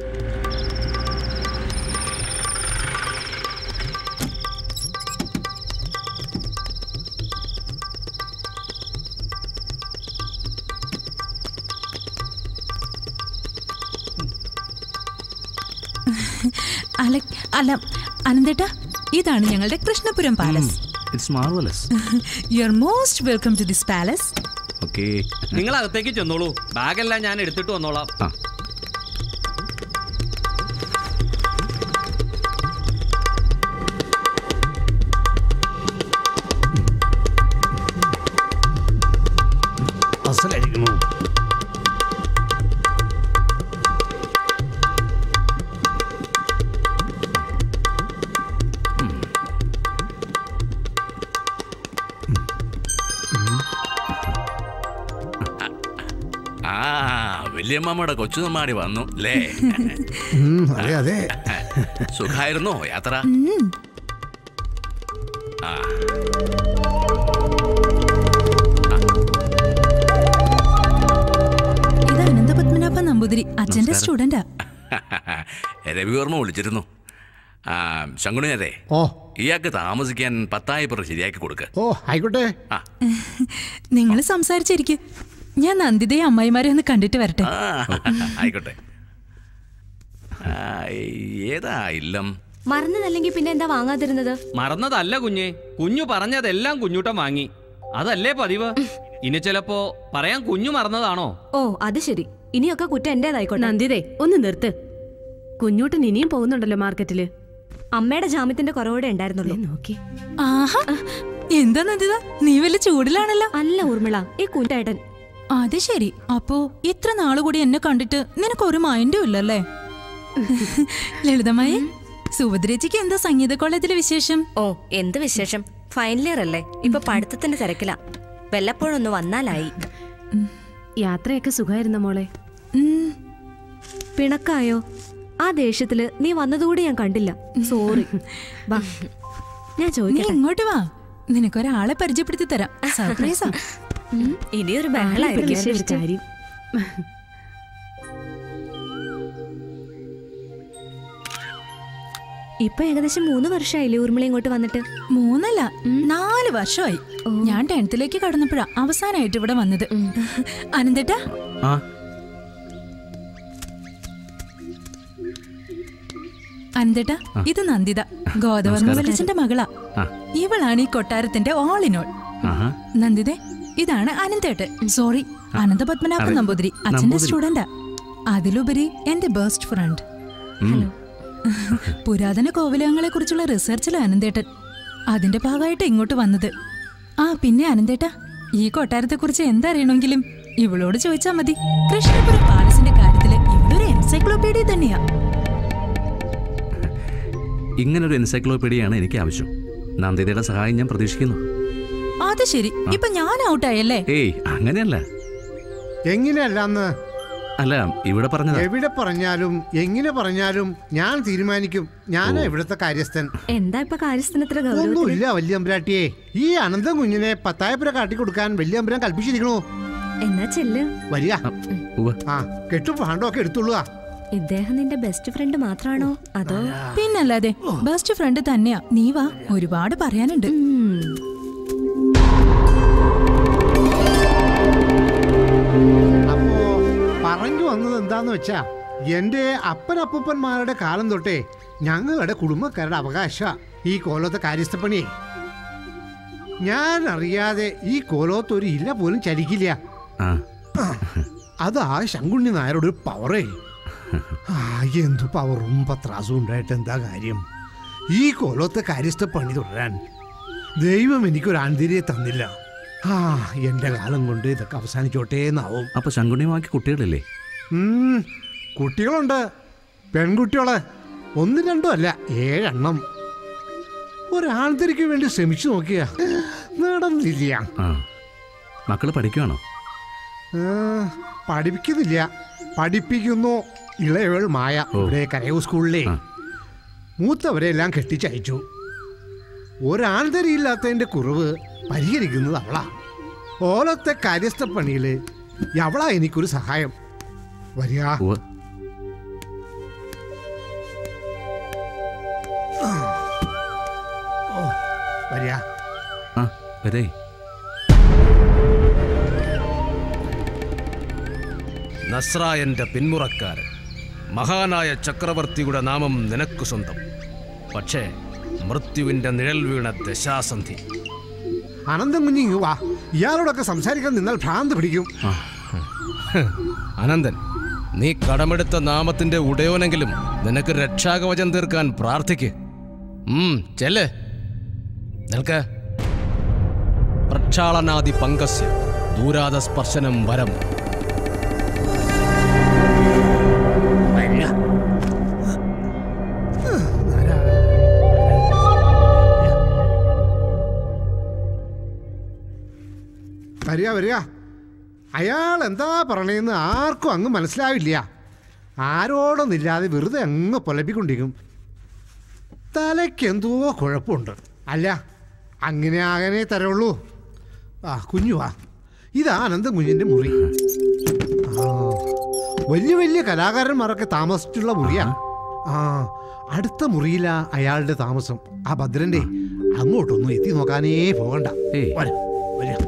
അല അല്ല അനന്തേട്ടാ ഇതാണ് ഞങ്ങളുടെ Krishnapuram palace it's marvellous you are most welcome to this palace okay നിങ്ങൾ അകത്തേക്ക് ചെന്നോളൂ ബാഗെല്ലാം ഞാൻ എടുത്തിട്ട് വന്നോളാം ആ അസലായിരിക്കുന്നു ആ വല്യമ്മയുടെ കൊച്ചുനമ്മാടി വന്നു അല്ലേ ഉം, അതെ അതെ സുഖായിരുന്നോ യാത്ര ആ ഇത് അനന്തപത്മനാഭ നമ്പൂതിരി അച്ഛന്റെ നമസ്കാരം. സ്റ്റുഡന്റാ രവിവർമ്മ വിളിച്ചിരുന്നു ആ ശങ്കുണിയരെ ഓ ഇയാൾക്ക് താമസിക്കാൻ പത്തായി പേർ ശരിയാക്കി കൊടുക്ക ഓ ആയിക്കോട്ടെ നിങ്ങൾ സംസാരിച്ചിരിക്കും ഞാൻ നന്ദിതയെ അമ്മായിമാരെ ഒന്ന് കണ്ടിട്ട് വരട്ടെ ആ, ആയിക്കോട്ടെ ആ, ഏതാ ഇല്ലം മറന്നതല്ലെങ്കിൽ പിന്നെ എന്താ വാങ്ങാതിരുന്നത് മറന്നതല്ല കുഞ്ഞെ കുഞ്ഞു പറഞ്ഞതെല്ലാം കുഞ്ഞൂട്ടം വാങ്ങി അതല്ലേ പതിവ് ഇനി ചിലപ്പോ പറയാൻ കുഞ്ഞു മറന്നതാണോ ഓ അത് ശരി ഇനിയൊക്കെ കുറ്റം എന്റേതായിക്കോട്ടെ നന്ദിതേ ഒന്ന് നിർത്ത് കുഞ്ഞൂട്ടൻ ഇനിയും പോകുന്നുണ്ടല്ലോ മാർക്കറ്റില് അമ്മയുടെ ജാമ്യത്തിന്റെ കുറവോടെ ഉണ്ടായിരുന്നുള്ളൂ നോക്കി ആഹാ എന്താ നന്ദിത നീ വല്ല ചൂടിലാണല്ലോ അല്ല ഊർമിള ഈ കുഞ്ഞേട്ടൻ അത് ശരി അപ്പോ ഇത്ര നാള് കൂടി എന്നെ കണ്ടിട്ട് നിനക്ക് ഒരു മൈൻഡും ഇല്ലല്ലേ ലളിതമായി സുഭദ്രേച്ചിക്ക് എന്താ സംഗീത കോളേജിലെ വിശേഷം ഓ എന്ത് വിശേഷം ഫൈനൽ ഇയർ അല്ലേ ഇപ്പൊ പഠിത്തത്തിന്റെ തിരക്കില വല്ലപ്പോഴൊന്ന് വന്നാലായി യാത്രയൊക്കെ സുഖമായിരുന്ന മോളെ പിണക്കായോ ആ ദേഷ്യത്തില് നീ വന്നതുകൂടി ഞാൻ കണ്ടില്ല സോറി വാ ഞാൻ നീ ചോദിക്കട്ടെ ഇങ്ങോട്ട് വാ നിനക്കൊരാളെ പരിചയപ്പെടുത്തി തരാം സർപ്രൈസാ ഉം, ഇനിയൊരു ആരെയും ബഹളായിരിക്കും പ്രതീക്ഷിച്ച ഒരു അന്വേഷിച്ച്. കാര്യം ഇപ്പൊ ഏകദേശം മൂന്ന് വർഷമായില്ലേ ഊർമിള ഇങ്ങോട്ട് വന്നിട്ട് മൂന്നല്ല നാല് വർഷമായി ഞാൻ ടെൻത്തിലേക്ക് കടന്നപ്പോഴാ അവസാനമായിട്ട് ഇവിടെ വന്നത് അനന്തേട്ടാ ആ അനന്തേട്ടാ ഇത് നന്ദിത ഗോദവർമ്മ നമസ്കാരം. വലിച്ചന്റെ മകളാ ആ. ഇവളാണ് ഈ കൊട്ടാരത്തിന്റെ ഓൾ ഇൻ ഓൾ ആഹാ നന്ദിതേ ഇതാണ് അനന്തേട്ട് സോറി അനന്ത പത്മനാഭൻ അതെ. നമ്പൂതിരി അച്ഛന്റെ നമ്പൂതിരി. സ്റ്റുഡന്റാ അതിലുപരി എന്റെ ബെസ്റ്റ് ഫ്രണ്ട് ഉം. പുരാതന കോവിലകങ്ങളെ കുറിച്ചുള്ള റിസർച്ചിലാണ് അനന്തേട്ടൻ അതിന്റെ ഭാഗമായിട്ട് ഇങ്ങോട്ട് വന്നത് ആ പിന്നെ അനന്തേട്ട ഈ കൊട്ടാരത്തെ കുറിച്ച് എന്തറിയണമെങ്കിലും ഇവളോട് ചോദിച്ചാ മതി കൃഷ്ണപുരം പാലസിന്റെ കാര്യത്തില് ഇവളൊരു എൻസൈക്ലോപീഡിയ തന്നെയാ ഇങ്ങനൊരു എൻസൈക്ലോപീഡിയയാണ് എനിക്ക് ആവശ്യം നന്ദിതയുടെ സഹായം ഞാൻ പ്രതീക്ഷിക്കുന്നു അത് ശരി ഇപ്പൊ ഞാൻ ഔട്ടായല്ലേ ഏയ് അങ്ങനെയല്ല എങ്ങനെയല്ലാന്ന് അല്ല ഇവിടെ പറഞ്ഞതാ എവിടെ പറഞ്ഞാലും എങ്ങനെ പറഞ്ഞാലും ഞാൻ തീരുമാനിക്കും ഞാനാ ഇവിടുത്തെ കാര്യസ്ഥൻ എന്താ ഇപ്പൊ കാര്യസ്ഥനത്ര ഗൗരവത്തില് ഒന്നുമില്ല വല്യമ്പരാട്ടിയെ ഈ അനന്തം കുഞ്ഞിനെ പത്തായപ്പുര കാട്ടിക്കൊടുക്കാൻ വല്യമ്പരം കൽപ്പിച്ചിരിക്കണു എന്നാ ചെല്ല് വരിക ഉവ്വ്. ആ കെട്ടും പാണ്ടൊക്കെ എടുത്തുള്ളുക ഇദ്ദേഹം നിന്റെ ബെസ്റ്റ് ഫ്രണ്ട് മാത്രാണോ അതോ പിന്നല്ലാതെ ബെസ്റ്റ് ഫ്രണ്ട് തന്നെയാ നീ വാ ഒരുപാട് പറയാനുണ്ട് അപ്പോ പറഞ്ഞു വന്നത് എന്താന്ന് വെച്ചാ എന്റെ അപ്പനപ്പൂപ്പന്മാരുടെ കാലം തൊട്ടേ ഞങ്ങളുടെ കുടുംബക്കാരുടെ അവകാശ ഈ കോലത്തെ കാര്യസ്ഥപ്പണിയെ ഞാൻ അറിയാതെ ഈ കോലത്ത് ഒരു ഇല പോലും ചലിക്കില്ല ആ അതാ ശങ്കുണ്ണി നായരുടെ ഒരു പവറേ ആ എന്തു പവറും പത്രാസും ഉണ്ടായിട്ട് എന്താ കാര്യം ഈ കോലത്തെ കാര്യസ്ഥ പണി തുടരാൻ ദൈവം എനിക്കൊരു ആന്തരിയെ തന്നില്ല ആ എന്റെ കാലം കൊണ്ട് ഇതൊക്കെ അവസാനിച്ചോട്ടേ എന്നാവും അപ്പൊ ശങ്കുണ്യമാക്കി കുട്ടികളില്ലേ ഉം, കുട്ടികളുണ്ട് പെൺകുട്ടികള് ഒന്നും രണ്ടും അല്ല ഏഴെണ്ണം ഒരാന്തരിക്ക് വേണ്ടി ശ്രമിച്ചു നോക്കിയ നടന്നില്ല ആ മക്കള് പഠിക്കുവാണോ ആ, പഠിപ്പിക്കുന്നില്ല പഠിപ്പിക്കുന്നു ഇളയവൾ മായ ഇവിടെ കരയൂ സ്കൂളിലെ മൂത്തവരെ എല്ലാം കെട്ടിച്ചയച്ചു ഒരാന്തരിയില്ലാത്തതിന്റെ കുറവ് പരിഹരിക്കുന്നത് അവളാ ഓലത്തെ കാര്യസ്ഥ പണിയില് അവളാ എനിക്കൊരു സഹായം വരിക ഉവ്വ്. ഓ, വരിക ആ വരേ നസ്രായന്റെ പിന്മുറക്കാരൻ മഹാനായ ചക്രവർത്തിയുടെ നാമം നിനക്ക് സ്വന്തം പക്ഷേ മൃത്യുവിന്റെ നിഴൽ വീണ ദശാസന്ധി അനന്തം കുഞ്ഞിങ് വാ ഇയാളോടൊക്കെ സംസാരിക്കാൻ നിന്നാൽ ഭ്രാന്ത് പിടിക്കും ഹ്, അനന്തൻ നീ കടമെടുത്ത നാമത്തിന്റെ ഉടയോനെങ്കിലും നിനക്ക് രക്ഷാകവചം തീർക്കാൻ പ്രാർത്ഥിക്ക് ഉം, ചെല്ല് നിൽക്ക് പ്രക്ഷാളനാദി പങ്കസ്യ ദൂരാത സ്പർശനം വരം വരിക വരിക അയാൾ എന്താ പറയണേന്ന് ആർക്കും അങ്ങ് മനസ്സിലാവില്ല ആരോടൊന്നില്ലാതെ വെറുതെ അങ്ങ് പൊലപ്പിക്കൊണ്ടിരിക്കും തലയ്ക്ക് എന്തോ കുഴപ്പമുണ്ട് അല്ല അങ്ങനെ ആകാനേ തരുള്ളൂ ആ കുഞ്ഞു വാ ഇതാ അനന്തം കുഞ്ഞിൻ്റെ മുറി ആ വലിയ വലിയ കലാകാരന്മാരൊക്കെ താമസിച്ചുള്ള മുറിയാ ആ അടുത്ത മുറിയിലാ അയാളുടെ താമസം ആ ഭദ്രന്റെ അങ്ങോട്ടൊന്നും എത്തി നോക്കാനേ പോകണ്ട വരാം വരാം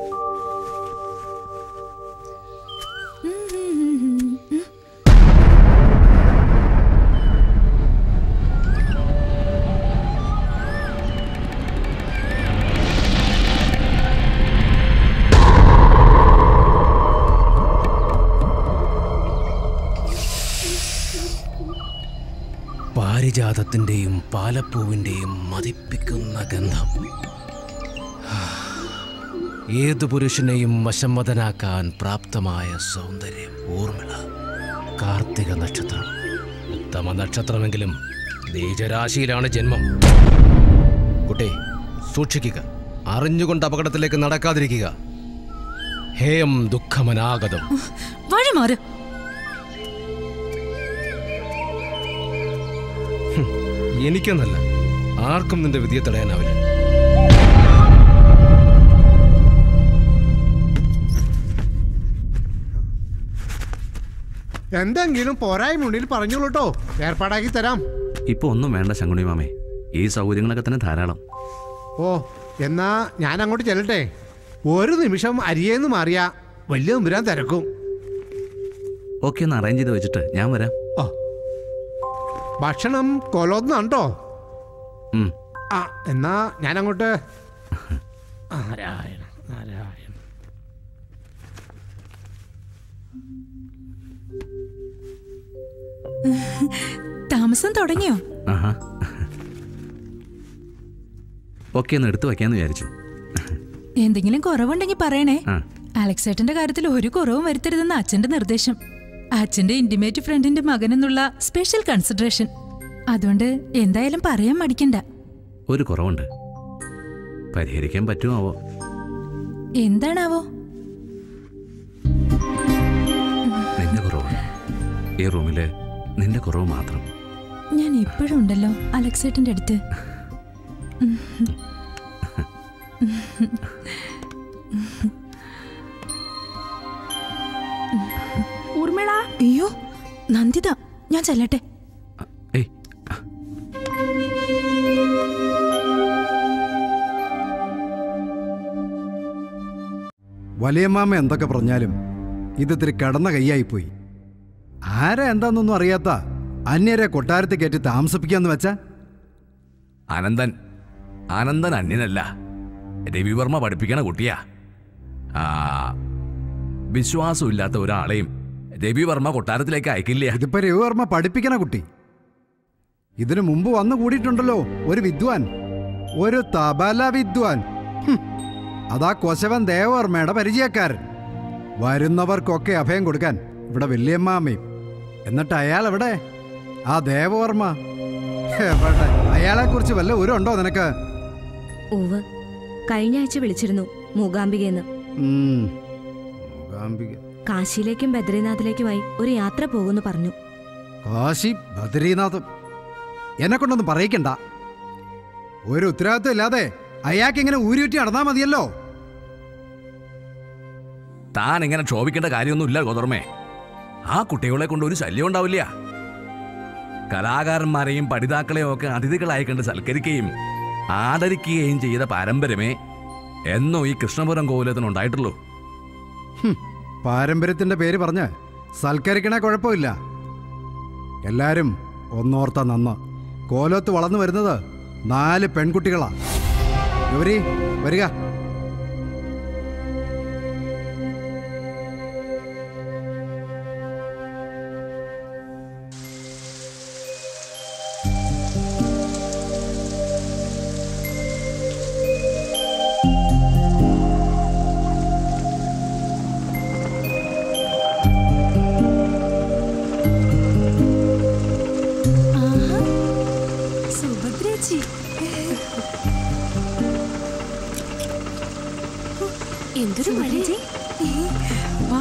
പാരിജാതത്തിന്റെയും പാലപ്പൂവിന്റെയും മതിപ്പിക്കുന്ന ഗന്ധം ഏതു പുരുഷനെയും വശംവദനാക്കാൻ പ്രാപ്തമായ സൗന്ദര്യം ഊർമിള കാർത്തിക നക്ഷത്രം ഉത്തമ നക്ഷത്രമെങ്കിലും നീചരാശിയിലാണ് ജന്മം കുട്ടി സൂക്ഷിക്കുക അറിഞ്ഞുകൊണ്ട് അപകടത്തിലേക്ക് നടക്കാതിരിക്കുക ഹേയം ദുഃഖമനാഗതം വഴി മാറ് എനിക്കെന്നല്ല ആർക്കും നിന്റെ വിധിയെ തടയാനാവില്ല എന്തെങ്കിലും പോരായ്മ ഉണ്ടെങ്കിൽ പറഞ്ഞോളൂ കേട്ടോ ഏർപ്പാടാക്കി തരാം ഇപ്പൊ ഒന്നും വേണ്ട ശങ്കുണി മാമേ ഈ സൗകര്യങ്ങളൊക്കെ തന്നെ ധാരാളം ഓ എന്നാ ഞാൻ അങ്ങോട്ട് ചെല്ലട്ടെ ഒരു നിമിഷം അരിയേന്ന് മാറിയാ വലിയ നമ്പുരാൻ തിരക്കും ഓക്കെ ഒന്ന് അറേഞ്ച് ചെയ്ത് വെച്ചിട്ട് ഞാൻ വരാം ഭക്ഷണം കൊലോന്നാണ്ടോ ഉം. ആ എന്നാ ഞാൻ അങ്ങോട്ട് നാരായണ നാരായണ താമസം തുടങ്ങിയോ ആഹാ ഓക്കെ ഒന്ന് എടുത്തു വയ്ക്കാന്ന് വിചാരിച്ചു എന്തെങ്കിലും കുറവുണ്ടെങ്കിൽ പറയണേ ആ അലക്സേട്ടന്റെ കാര്യത്തിൽ ഒരു കുറവും വരുത്തരുതെന്ന് അച്ഛന്റെ നിർദ്ദേശം അച്ഛന്റെ ഇന്റിമേറ്റ് ഫ്രണ്ടിന്റെ മകനെന്നുള്ള സ്പെഷ്യൽ കൺസിഡറേഷൻ അതുകൊണ്ട് എന്തായാലും പറയാൻ മടിക്കണ്ട ഒരു കുറവുണ്ട് പരിഹരിക്കാൻ പറ്റുമോ എന്താണാവോ നിന്റെ കുറവ് ഈ റൂമില് നിന്റെ കുറവ് മാത്രം ഞാൻ എപ്പോഴും ഉണ്ടല്ലോ അലക്സേട്ടന്റെ അടുത്ത് ഊർമിള അയ്യോ നന്ദിത ഞാൻ ചെല്ലട്ടെ ഏയ് വലിയമ്മാമ എന്തൊക്കെ പറഞ്ഞാലും ഇതിത്തിരി കടന്ന കൈയായിപ്പോയി ആരാ എന്താന്നൊന്നും അറിയാത്ത അന്യരെ കൊട്ടാരത്തിൽ കയറ്റി താമസിപ്പിക്കാന്ന് വെച്ചാ അനന്തൻ അനന്തൻ അന്യനല്ല രവിവർമ്മ പഠിപ്പിക്കണ കുട്ടിയാ ആ വിശ്വാസമില്ലാത്ത ഒരാളെയും രവിവർമ്മ കൊട്ടാരത്തിലേക്ക് അയക്കില്ല ഇതിപ്പോ രവിവർമ്മ പഠിപ്പിക്കണ കുട്ടി ഇതിനു മുമ്പ് വന്നു കൂടിയിട്ടുണ്ടല്ലോ ഒരു വിദ്വാൻ ഒരു തബല വിദ്വാൻ ഹും. അതാ കൊശവൻ ദേവവർമ്മയുടെ പരിചയക്കാരൻ വരുന്നവർക്കൊക്കെ അഭയം കൊടുക്കാൻ ഇവിടെ വല്യമ്മാമ്മയും എന്നിട്ട് അയാൾ എവിടെ ആ ദേവവർമ്മ എവിടെ അയാളെ കുറിച്ച് വല്ല ഉരുണ്ടോ നിനക്ക് ഉവ് കഴിഞ്ഞ ആഴ്ച വിളിച്ചിരുന്നു മൂകാംബികയെന്ന് ഉം. മൂകാംബിക കാശിയിലേക്കും ബദ്രീനാഥിലേക്കുമായി ഒരു യാത്ര പോകുന്നു പറഞ്ഞു കാശി ബദ്രീനാഥ് എന്നെ കൊണ്ടൊന്നും പറയിക്കണ്ട ഒരു ഉത്തരവാദിത്വം ഇല്ലാതെ അയാൾക്ക് ഇങ്ങനെ ഊരിയൂറ്റി നടന്നാ മതിയല്ലോ താൻ ഇങ്ങനെ ക്ഷോഭിക്കേണ്ട കാര്യമൊന്നുമില്ല ഗോതർമ്മേ ആ കുട്ടികളെ കൊണ്ട് ഒരു ശല്യം ഉണ്ടാവില്ല കലാകാരന്മാരെയും പഠിതാക്കളെയും ഒക്കെ അതിഥികളായി കണ്ട് സൽക്കരിക്കുകയും ആദരിക്കുകയും ചെയ്ത പാരമ്പര്യമേ എന്നോ ഈ കൃഷ്ണപുരം കോവിലത്തിന് ഉണ്ടായിട്ടുള്ളൂ ഹും, പാരമ്പര്യത്തിന്റെ പേര് പറഞ്ഞ് സൽക്കരിക്കണേ കുഴപ്പമില്ല എല്ലാരും ഒന്നോർത്ത നന്ന് കോലത്ത് വളർന്നു വരുന്നത് നാല് പെൺകുട്ടികളാ ഗൗരി വരിക സുഭദ്രേച്ചി എന്തൊരു മഴ വാ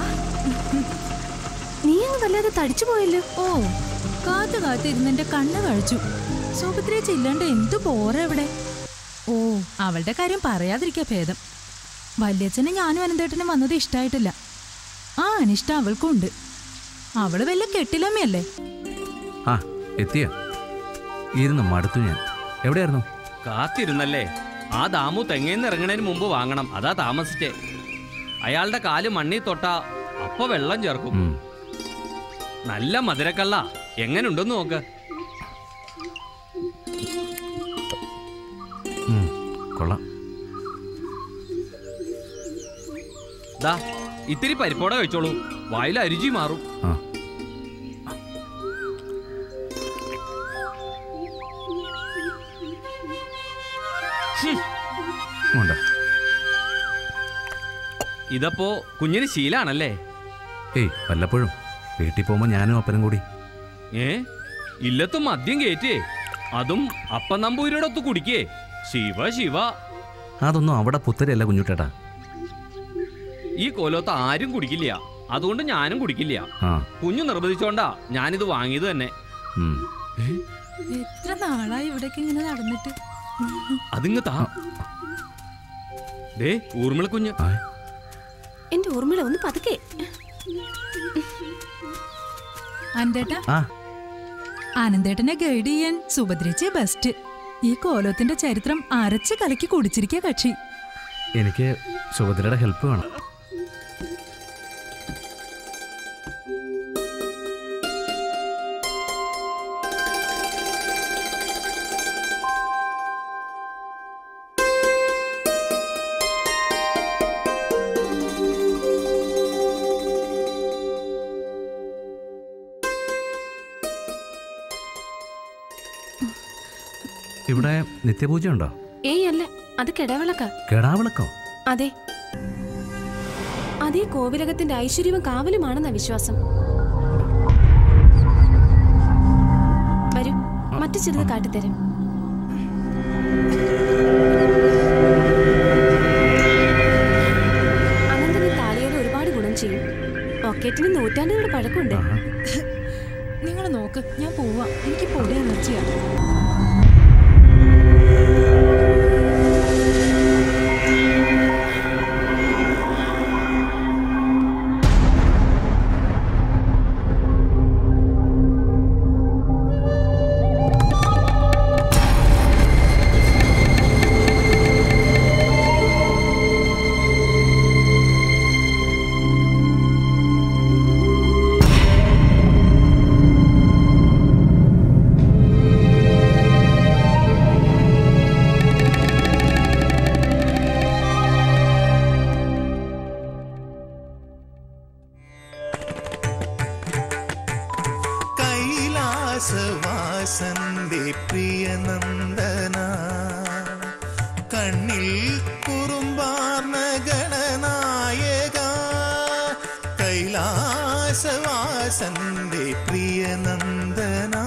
നീ അങ്ങ് വല്ലാതെ തടിച്ചു പോയല്ലോ ഓ കാത്തു കാത്തിരുന്ന് എന്റെ കണ്ണ് കഴിച്ചു സുഭദ്രേച്ചി ഇല്ലാണ്ട് എന്തു പോരാ ഇവിടെ ഓ അവളുടെ കാര്യം പറയാതിരിക്കാ ഭേദം വല്യച്ഛന് ഞാനും അനന്തേട്ടനും വന്നത് ഇഷ്ടായിട്ടില്ല ആ അനിഷ്ടം അവൾക്കും ഉണ്ട് അവള് വല്ല കെട്ടിലമ്മയല്ലേ ആ എത്തിയ ഇരുന്ന് മടുത്തു ഞാൻ എവിടെയായിരുന്നു കാത്തിരുന്നല്ലേ ആ ദാമു തെങ്ങേന്ന് ഇറങ്ങണതിന് മുമ്പ് വാങ്ങണം അതാ താമസിച്ചേ അയാളുടെ കാല് മണ്ണി തൊട്ടാ അപ്പൊ വെള്ളം ചേർക്കും ഉം. നല്ല മധുരക്കള്ള എങ്ങനുണ്ടെന്ന് നോക്ക് ഉം, കൊള്ളാം ദാ ഇത്തിരി പരിപ്പോടെ കഴിച്ചോളൂ വായിൽ അരുചി മാറും ആ ഹും. ഉണ്ട് ഇതപ്പോ കുഞ്ഞിന് ശീലാണല്ലേ ഏയ് വല്ലപ്പോഴും വീട്ടിൽ പോകുമ്പോൾ ഞാനും അപ്പനും കൂടി ഏ ഇല്ലത്തും മദ്യം കയറ്റേ അതും അപ്പം നമ്പൂരിയുടെ ഒത്ത് കുടിക്കേ ശിവ ശിവ അതൊന്നും അവിടെ പുത്തരിയല്ല കുഞ്ഞുട്ടേട്ടാ ഈ കോലത്ത് ആരും കുടിക്കില്ല അതുകൊണ്ട് ഞാനും കുടിക്കില്ല ആ കുഞ്ഞു നിർബന്ധിച്ചോണ്ടാ ഞാനിത് വാങ്ങിയത് തന്നെ ഉം. എത്ര നാളായി ഇവിടേക്ക് ഇങ്ങനെ നടന്നിട്ട് അതിങ്ങ് താ ദേ ഊർമിള കുഞ്ഞ് എന്റെ ഊർമിള ഒന്ന് പതുക്കെ അന്തേട്ടാ ആ ആനന്ദേട്ടനെ ഗൈഡ് ചെയ്യാൻ സുഭദ്രച്ചേ ബെസ്റ്റ് ഈ കോലത്തിന്റെ ചരിത്രം അരച്ച് കലക്കി കുടിച്ചിരിക്കുക കക്ഷി എനിക്ക് സുഭദ്രയുടെ ഹെൽപ്പ് വേണം ഇവിടെ നിത്യപൂജ ഉണ്ടോ ഏയ് അല്ല അത് കിടവിളക്ക കെടാവിളക്കോ അതെ അതേ കോവിലകത്തിന്റെ ഐശ്വര്യവും കാവലുമാണെന്ന വിശ്വാസം വരൂ മറ്റു ചിലത് കാട്ടിത്തരാം അനന്തന് താളിയോട് ഒരുപാട് ഗുണം ചെയ്യും പോക്കറ്റിന് നൂറ്റാണ്ടുകളുടെ പഴക്കമുണ്ട് നിങ്ങൾ നോക്ക് ഞാൻ പോവാ എനിക്ക് പൊടി അലർജിയാണ് കൈലാസവാസന്റെ പ്രിയനന്ദന കണ്ണിൽ കുറുമ്പാർന്ന ഗണനായക കൈലാസവാസന്റെ പ്രിയനന്ദന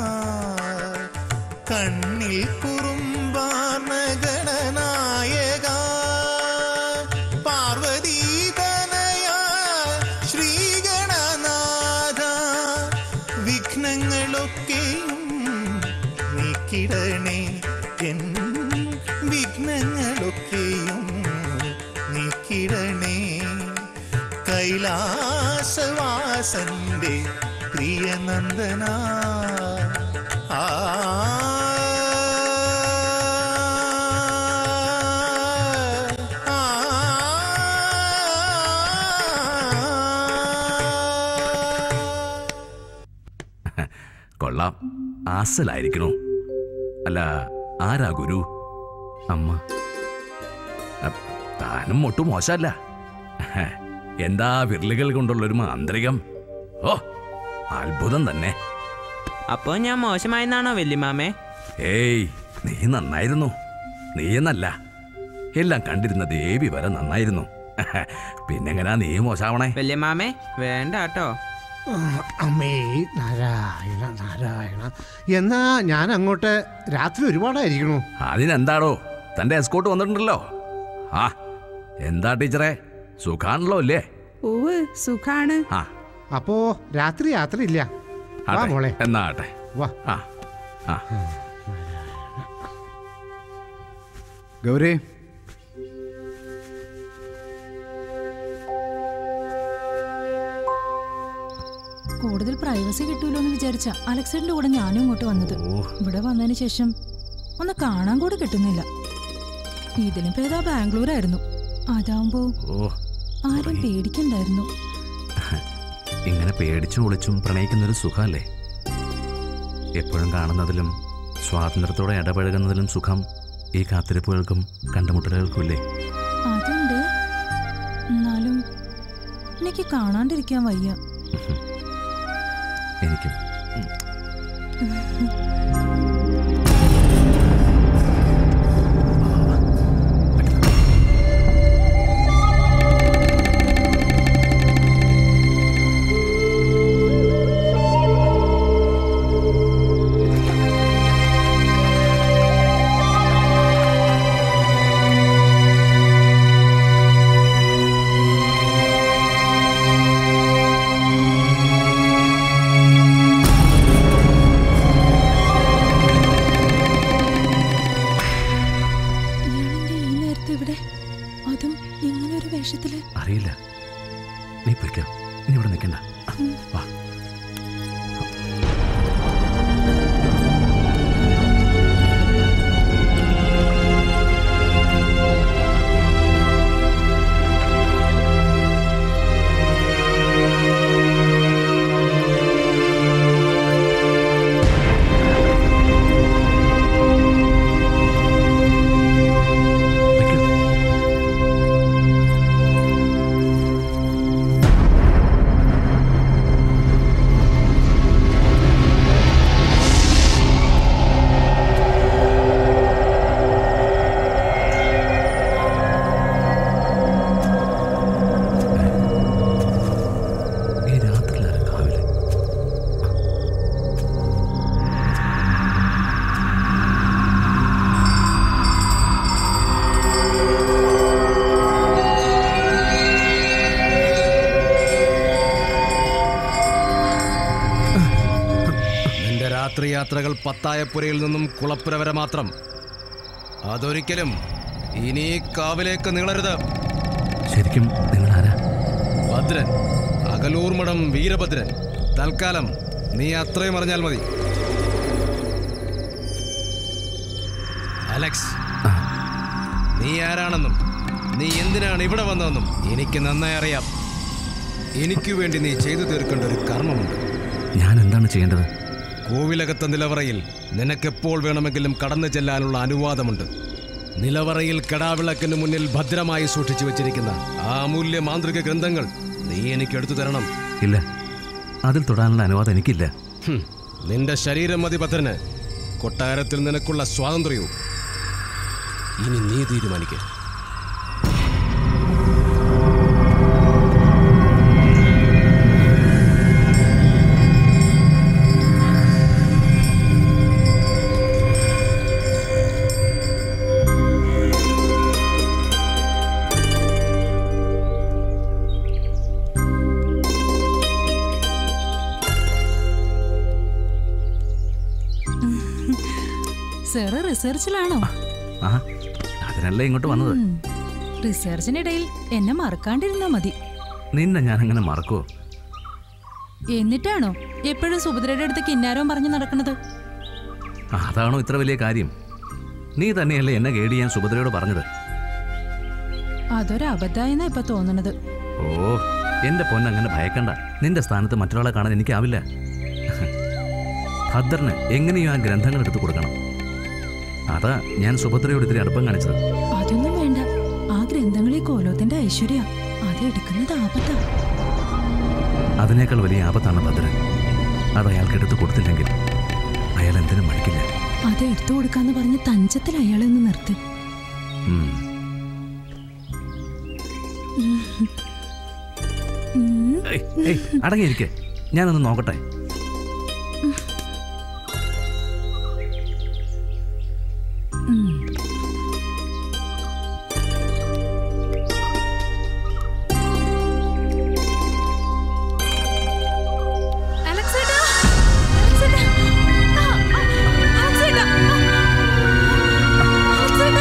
കണ്ണിൽ കുറുമ്പാർന്ന ഗണനായക പാർവതീതനയ ശ്രീഗണനാഥ വിഘ്നങ്ങളൊക്കെയും നീക്കിടണേ എൻ വിഘ്നങ്ങളൊക്കെയും നീക്കിടണേ കൈലാസവാസന്റെ പ്രിയനന്ദന ആ കൊള്ളാം ആസലായിരിക്കണോ അല്ല ആരാ ഗുരു അമ്മ അ- താനും ഒട്ടും മോശമല്ല ഹെ, എന്താ വിരലുകൾ കൊണ്ടുള്ളൊരു മാന്ത്രികം ഓ അത്ഭുതം തന്നെ അപ്പോ ഞാൻ മോശമായെന്നാണോ വല്യമാമേ ഏയ് നീ നന്നായിരുന്നു നീ എന്നല്ല എല്ലാം കണ്ടിരുന്ന ദേവി വരെ നന്നായിരുന്നു പിന്നെങ്ങനാ നീ മോശാവണേ വല്യമാമേ വേണ്ട കേട്ടോ അമ്മേ നാരായണ നാരായണ എന്നാ ഞാൻ അങ്ങോട്ട് രാത്രി ഒരുപാടായിരിക്കണു അതിനെന്താടോ തന്റെ എസ്കോട്ട് വന്നിട്ടുണ്ടല്ലോ ആ എന്താ ടീച്ചറെ സുഖാണല്ലോ അല്ലേ ഓവ് സുഖാണ് ആ അപ്പോ രാത്രി യാത്ര ഇല്ല വാ ആട്ടെ, മോളെ എന്നാ ആട്ടെ വാ ആ ആ ഗൗരി കൂടുതൽ പ്രൈവസി കിട്ടൂലോ എന്ന് വിചാരിച്ച അലക്സേട്ടന്റെ കൂടെ ഞാനും ഇങ്ങോട്ട് വന്നത് ഇവിടെ വന്നതിന് ശേഷം ഒന്ന് കാണാൻ കൂടെ കിട്ടുന്നില്ല ഇതിലും ഭേദാ ബാംഗ്ലൂരായിരുന്നു അതാവുമ്പോ ഓ ആരും പേടിക്കണ്ടായിരുന്നു ഇങ്ങനെ പേടിച്ചും ഒളിച്ചും പ്രണയിക്കുന്നൊരു സുഖമല്ലേ എപ്പോഴും കാണുന്നതിലും സ്വാതന്ത്ര്യത്തോടെ ഇടപഴകുന്നതിലും സുഖം ഈ കാത്തിരിപ്പുകൾക്കും കണ്ടുമുട്ടലുകൾക്കും ഇല്ലേ അതുണ്ട് എന്നാലും എനിക്ക് കാണാണ്ടിരിക്കാൻ വയ്യ എനിക്കും ഇയാളെന്റെ ഈ നേരത്തെ ഇവിടെ അതും ഇങ്ങനെ ഒരു വേഷത്തില് അറിയില്ല നീ പൊയ്ക്കോ ഇനി ഇവിടെ നിൽക്കണ്ട വാ രാത്രിയാത്രകൾ പത്തായപ്പുരയിൽ നിന്നും കുളപ്പുര വരെ മാത്രം അതൊരിക്കലും ഇനി ഈ കാവിലേക്ക് നീളരുത് ശരിക്കും നിങ്ങൾ ആരാ ഭദ്രൻ അകലൂർ മഠം വീരഭദ്രൻ തൽക്കാലം നീ അത്രയും അറിഞ്ഞാൽ മതി അലക്സ് നീ ആരാണെന്നും നീ എന്തിനാണ് ഇവിടെ വന്നതെന്നും എനിക്ക് നന്നായി അറിയാം എനിക്ക് വേണ്ടി നീ ചെയ്തു തീർക്കേണ്ട ഒരു കർമ്മമുണ്ട് ഞാൻ എന്താണ് ചെയ്യേണ്ടത് കോവിലകത്തെ നിലവറയിൽ നിനക്കെപ്പോൾ വേണമെങ്കിലും കടന്നു ചെല്ലാനുള്ള അനുവാദമുണ്ട് നിലവറയിൽ കടാവിളക്കിന് മുന്നിൽ ഭദ്രമായി സൂക്ഷിച്ചു വെച്ചിരിക്കുന്ന ആ അമൂല്യ മാന്ത്രിക ഗ്രന്ഥങ്ങൾ നീ എനിക്ക് എടുത്തു തരണം ഇല്ല അതിൽ തൊടാനുള്ള അനുവാദം എനിക്കില്ല ഹും, നിന്റെ ശരീരം മതി ഭദ്രന് കൊട്ടാരത്തിൽ നിനക്കുള്ള സ്വാതന്ത്ര്യവും ഇനി നീ തീരുമാനിക്കുക സാറ് റിസർച്ചിലാണോ ആ അതിനല്ലേ ഇങ്ങോട്ട് വന്നത് ഉം. റിസർച്ചിനിടയിൽ എന്നെ മറക്കാണ്ടിരുന്നാ മതി നിന്നെ ഞാൻ അങ്ങനെ മറക്കുവോ എന്നിട്ടാണോ എപ്പോഴും സുഭദ്രയുടെ അടുത്ത് കിന്നാരവും പറഞ്ഞു നടക്കുന്നത് അതാണോ ഇത്ര വലിയ കാര്യം നീ തന്നെയല്ലേ എന്നെ ഗൈഡ് ചെയ്യാൻ സുഭദ്രയോട് പറഞ്ഞത് അതൊരു അബദ്ധമായെന്നാ ഇപ്പൊ തോന്നണത് ഓ എന്റെ പൊന്നങ്ങനെ ഭയക്കണ്ട നിന്റെ സ്ഥാനത്ത് മറ്റൊരാളെ കാണാൻ എനിക്കാവില്ല ഭദ്രന് എങ്ങനെയും ആ ഗ്രന്ഥങ്ങൾ എടുത്തു കൊടുക്കണം അതാ ഞാൻ സുഭദ്രയോട് ഇത്തിരി അടുപ്പം കാണിച്ചത് അതൊന്നും വേണ്ട ആ ഗ്രന്ഥങ്ങളീ കോലോത്തിന്റെ ഐശ്വര്യ അത് എടുക്കുന്നത് ആപത്താ അതിനേക്കാൾ വലിയ ആപത്താണ് ഭദ്രൻ അത് അയാൾക്ക് എടുത്തു കൊടുത്തില്ലെങ്കിൽ അയാൾ എന്തിനും മടിക്കില്ല അത് എടുത്തു കൊടുക്കാന്ന് പറഞ്ഞ് തഞ്ചത്തിൽ അയാളെ ഒന്ന് നിർത്തി ഉം. ഏയ്, ഏയ്, അടങ്ങിയിരിക്കെ ഞാനൊന്ന് നോക്കട്ടെ അലക്സേട്ടാ അലക്സേട്ടാ ആ, ആ, അലക്സേട്ടാ അലക്സേട്ടാ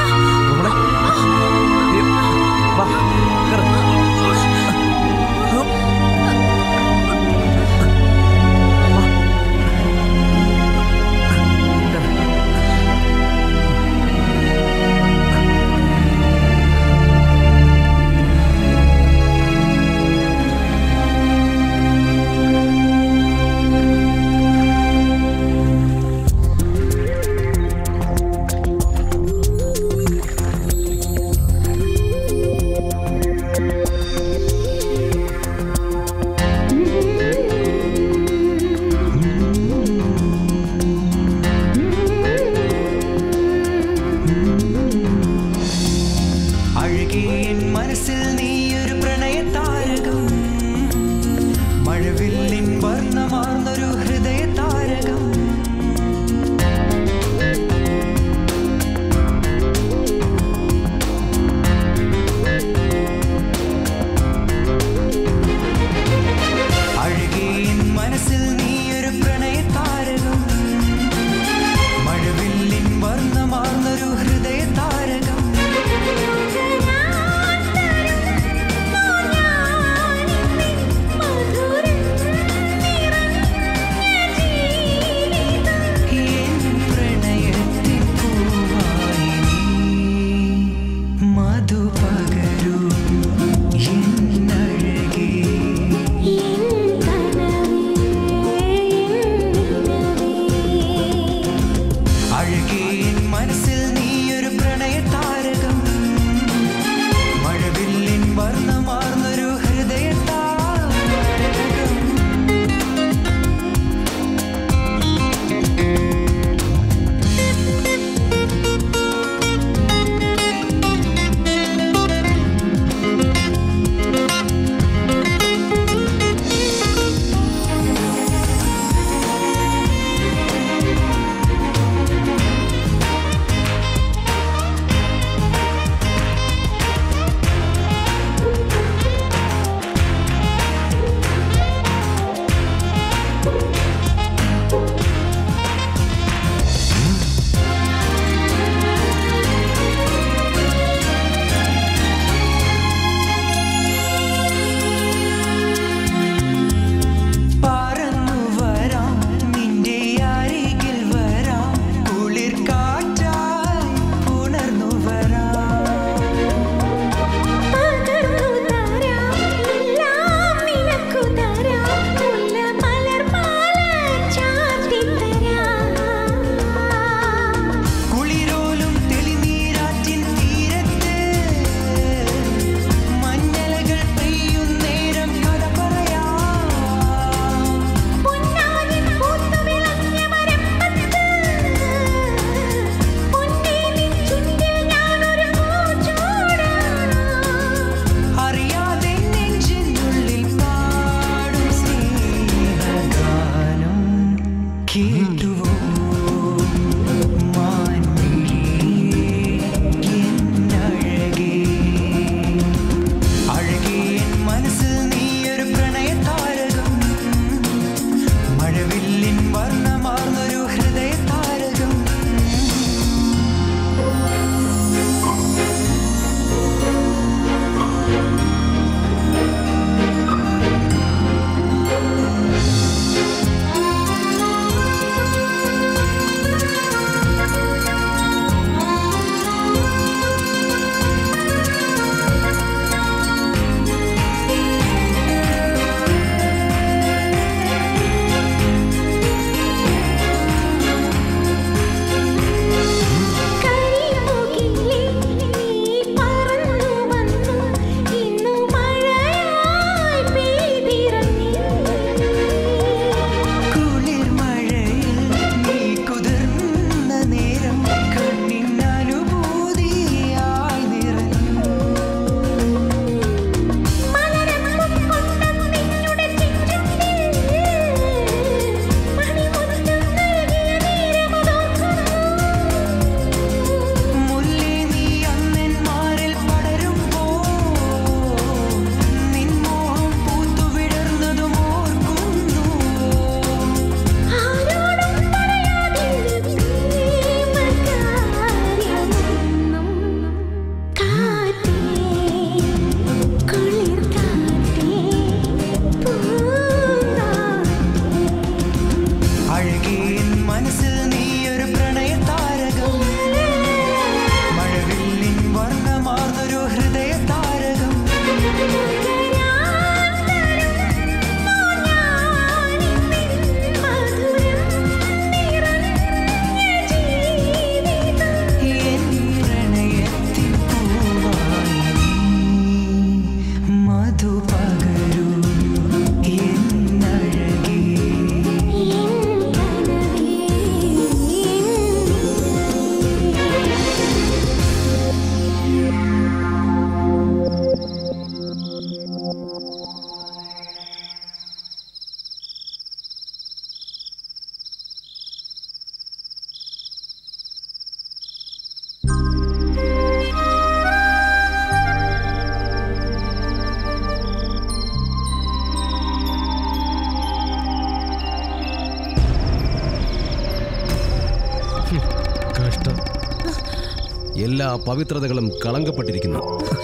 എല്ലാ പവിത്രതകളും കളങ്കപ്പെട്ടിരിക്കുന്നു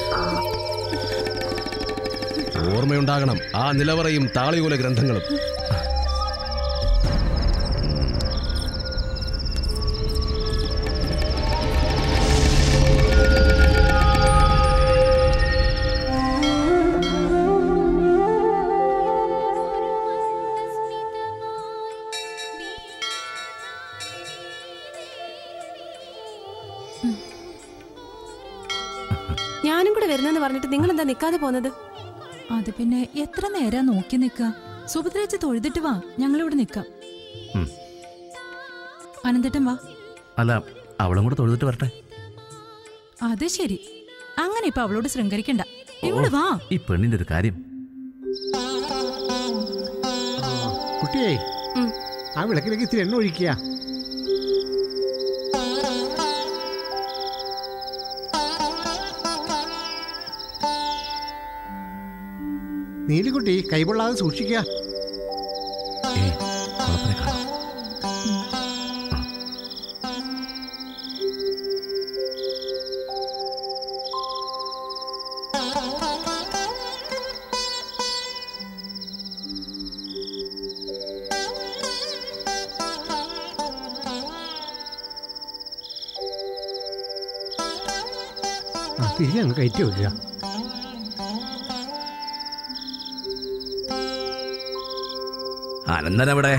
ഓർമ്മയുണ്ടാകണം ആ നിലവറയും താളിയോല ഗ്രന്ഥങ്ങളും ഞാനും കൂടെ വരുന്നെന്ന് പറഞ്ഞിട്ട് നിങ്ങൾ എന്താ നിൽക്കാതെ പോന്നത് അത് പിന്നെ എത്ര നേരാ നോക്കി നിക്ക സുഭദ്രേച്ച് തൊഴുതിട്ട് വാ ഞങ്ങളിവിടെ നിക്കാം ഉം. അനന്തേട്ടൻ വാ അല്ല അവളും കൂടെ തൊഴുതിട്ട് വരട്ടെ അത് ശരി അങ്ങനെ ഇപ്പൊ അവളോട് ശൃംഗരിക്കണ്ട ഇവിടെ വാ ഈ പെണ്ണിന്റെ ഒരു കാര്യം കുട്ടിയെ ആ വിളക്കിലേക്ക് ഇത്തിരി എണ്ണ ഒഴിക്കുക നീലിക്കുട്ടി കൈകൊള്ളാതെ സൂക്ഷിക്കുക ആ തിരി അങ്ങ് കയറ്റി വെക്കുക അനന്തൻ എവിടെ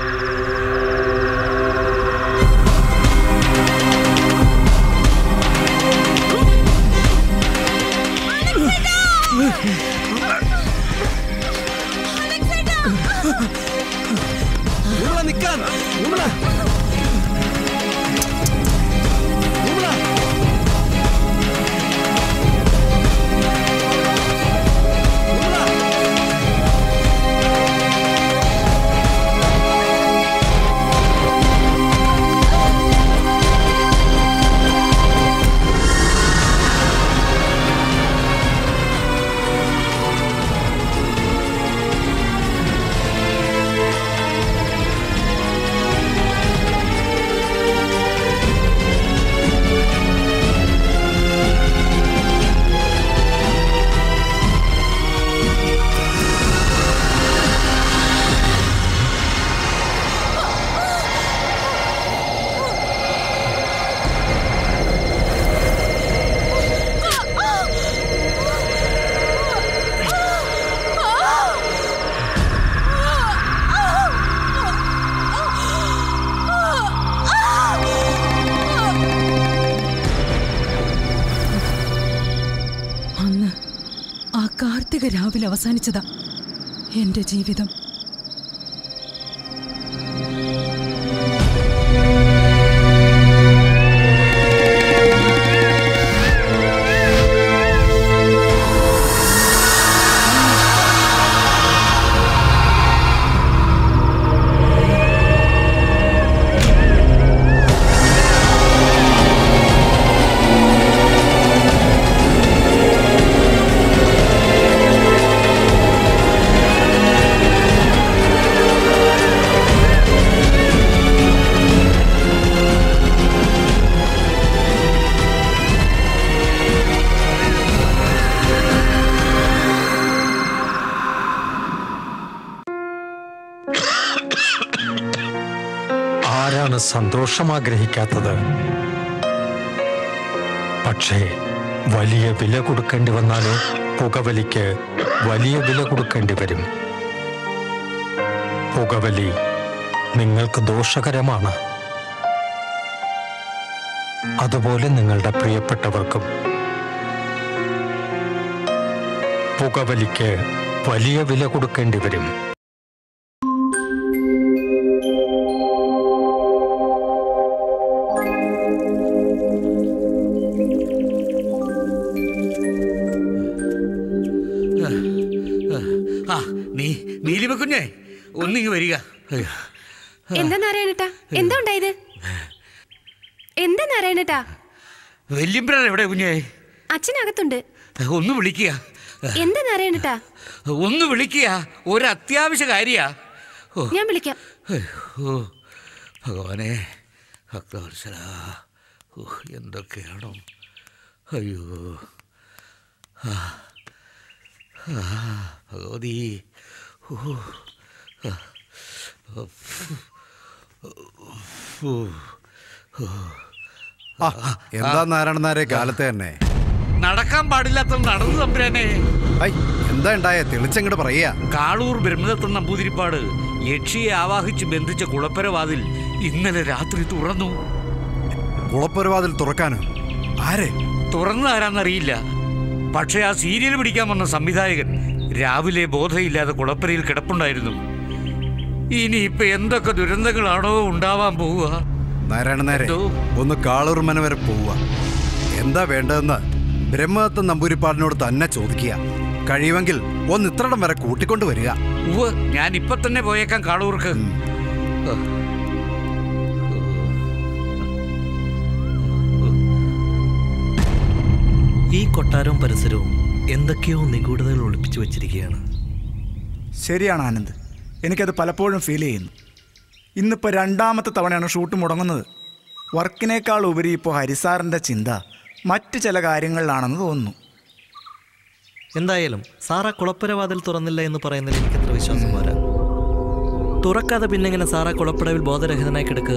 നിക്കാൻ അന്ന് ആ കാർത്തിക രാവിലെ അവസാനിച്ചതാ എന്റെ ജീവിതം ആരാണ് സന്തോഷം ആഗ്രഹിക്കാത്തത് പക്ഷേ വലിയ വില കൊടുക്കേണ്ടി വന്നാലോ പുകവലിക്ക് വലിയ വില കൊടുക്കേണ്ടി വരും പുകവലി നിങ്ങൾക്ക് ദോഷകരമാണ് അതുപോലെ നിങ്ങളുടെ പ്രിയപ്പെട്ടവർക്കും പുകവലിക്ക് വലിയ വില കൊടുക്കേണ്ടി വരും ആ നീ നീലിമ കുഞ്ഞേ ഒന്നിങ്ങ് വരിക അയ്യോ. എന്താ നാരായണട്ടാ എന്താ ഉണ്ടായത് എന്താ നാരായണട്ടാ വല്യമ്പ്രാൻ എവിടെ കുഞ്ഞേ അച്ഛനകത്തുണ്ട് ഒന്ന് വിളിക്കുക എന്താ നാരായണട്ടാ ഒന്ന് വിളിക്കുക ഒരു അത്യാവശ്യ കാര്യാ ഓ ഞാൻ വിളിക്കാം ഓ ഭഗവാനെ ഭക്തവത്സല ഉഹ്, എന്തൊക്കെയാണോ അയ്യോ ആ. ആ, ഭഗവതി ഓ ആ. ഓ. ഓ. ആ, എന്താ നാരായണനാരെ കാലത്തെ തന്നെ നടക്കാൻ പാടില്ലാത്ത നടന്നു തമ്പുരാനെ ഐ എന്താ ഉണ്ടായ തെളിച്ചങ്ങട് പറയാ കാളൂർ ബ്രഹ്മദത്തൻ നമ്പൂതിരിപ്പാട് യക്ഷിയെ ആവാഹിച്ച് ബന്ധിച്ച കുളപ്പരവാതിൽ ഇന്നലെ രാത്രി തുറന്നു കുളപ്പുരവാതിൽ തുറക്കാനോ ആരെ തുറന്നു ആരാന്നറിയില്ല പക്ഷേ ആ സീരിയൽ പിടിക്കാൻ വന്ന സംവിധായകൻ രാവിലെ ബോധമില്ലാതെ കുളപ്പരയിൽ കിടപ്പുണ്ടായിരുന്നു ഇനിയിപ്പൊ എന്തൊക്കെ ദുരന്തങ്ങളാണോ ഉണ്ടാവാൻ പോവുക നാരായണനാരെ ഒന്ന് കാളൂർമന വരെ പോവുക എന്താ വേണ്ടതെന്ന് ബ്രഹ്മദത്തൻ നമ്പൂരിപ്പാടിനോട് തന്നെ ചോദിക്കുക കഴിയുമെങ്കിൽ ഒന്ന് ഇത്രടം വരെ കൂട്ടിക്കൊണ്ട് വരിക ഉവ്വ് ഞാൻ ഇപ്പൊ തന്നെ പോയേക്കാം കാളൂർക്ക് ഈ കൊട്ടാരവും പരിസരവും എന്തൊക്കെയോ നിഗൂഢതകൾ ഒളിപ്പിച്ചു വെച്ചിരിക്കുകയാണ് ശരിയാണ് ആനന്ദ് എനിക്കത് പലപ്പോഴും ഫീൽ ചെയ്യുന്നു ഇന്നിപ്പോൾ രണ്ടാമത്തെ തവണയാണ് ഷൂട്ട് മുടങ്ങുന്നത് വർക്കിനേക്കാൾ ഉപരി ഇപ്പോൾ ഹരിസാറിൻ്റെ ചിന്ത മറ്റ് ചില കാര്യങ്ങളിലാണെന്ന് തോന്നുന്നു എന്തായാലും സാറാ കുളപ്പുരവാതിൽ തുറന്നില്ല എന്ന് പറയുന്നതിൽ എനിക്കത്ര വിശ്വാസം പോരാ തുറക്കാതെ പിന്നെ എങ്ങനെ സാറാ കുളപ്പുടവിൽ ബോധരഹിതനായി കിടക്കുക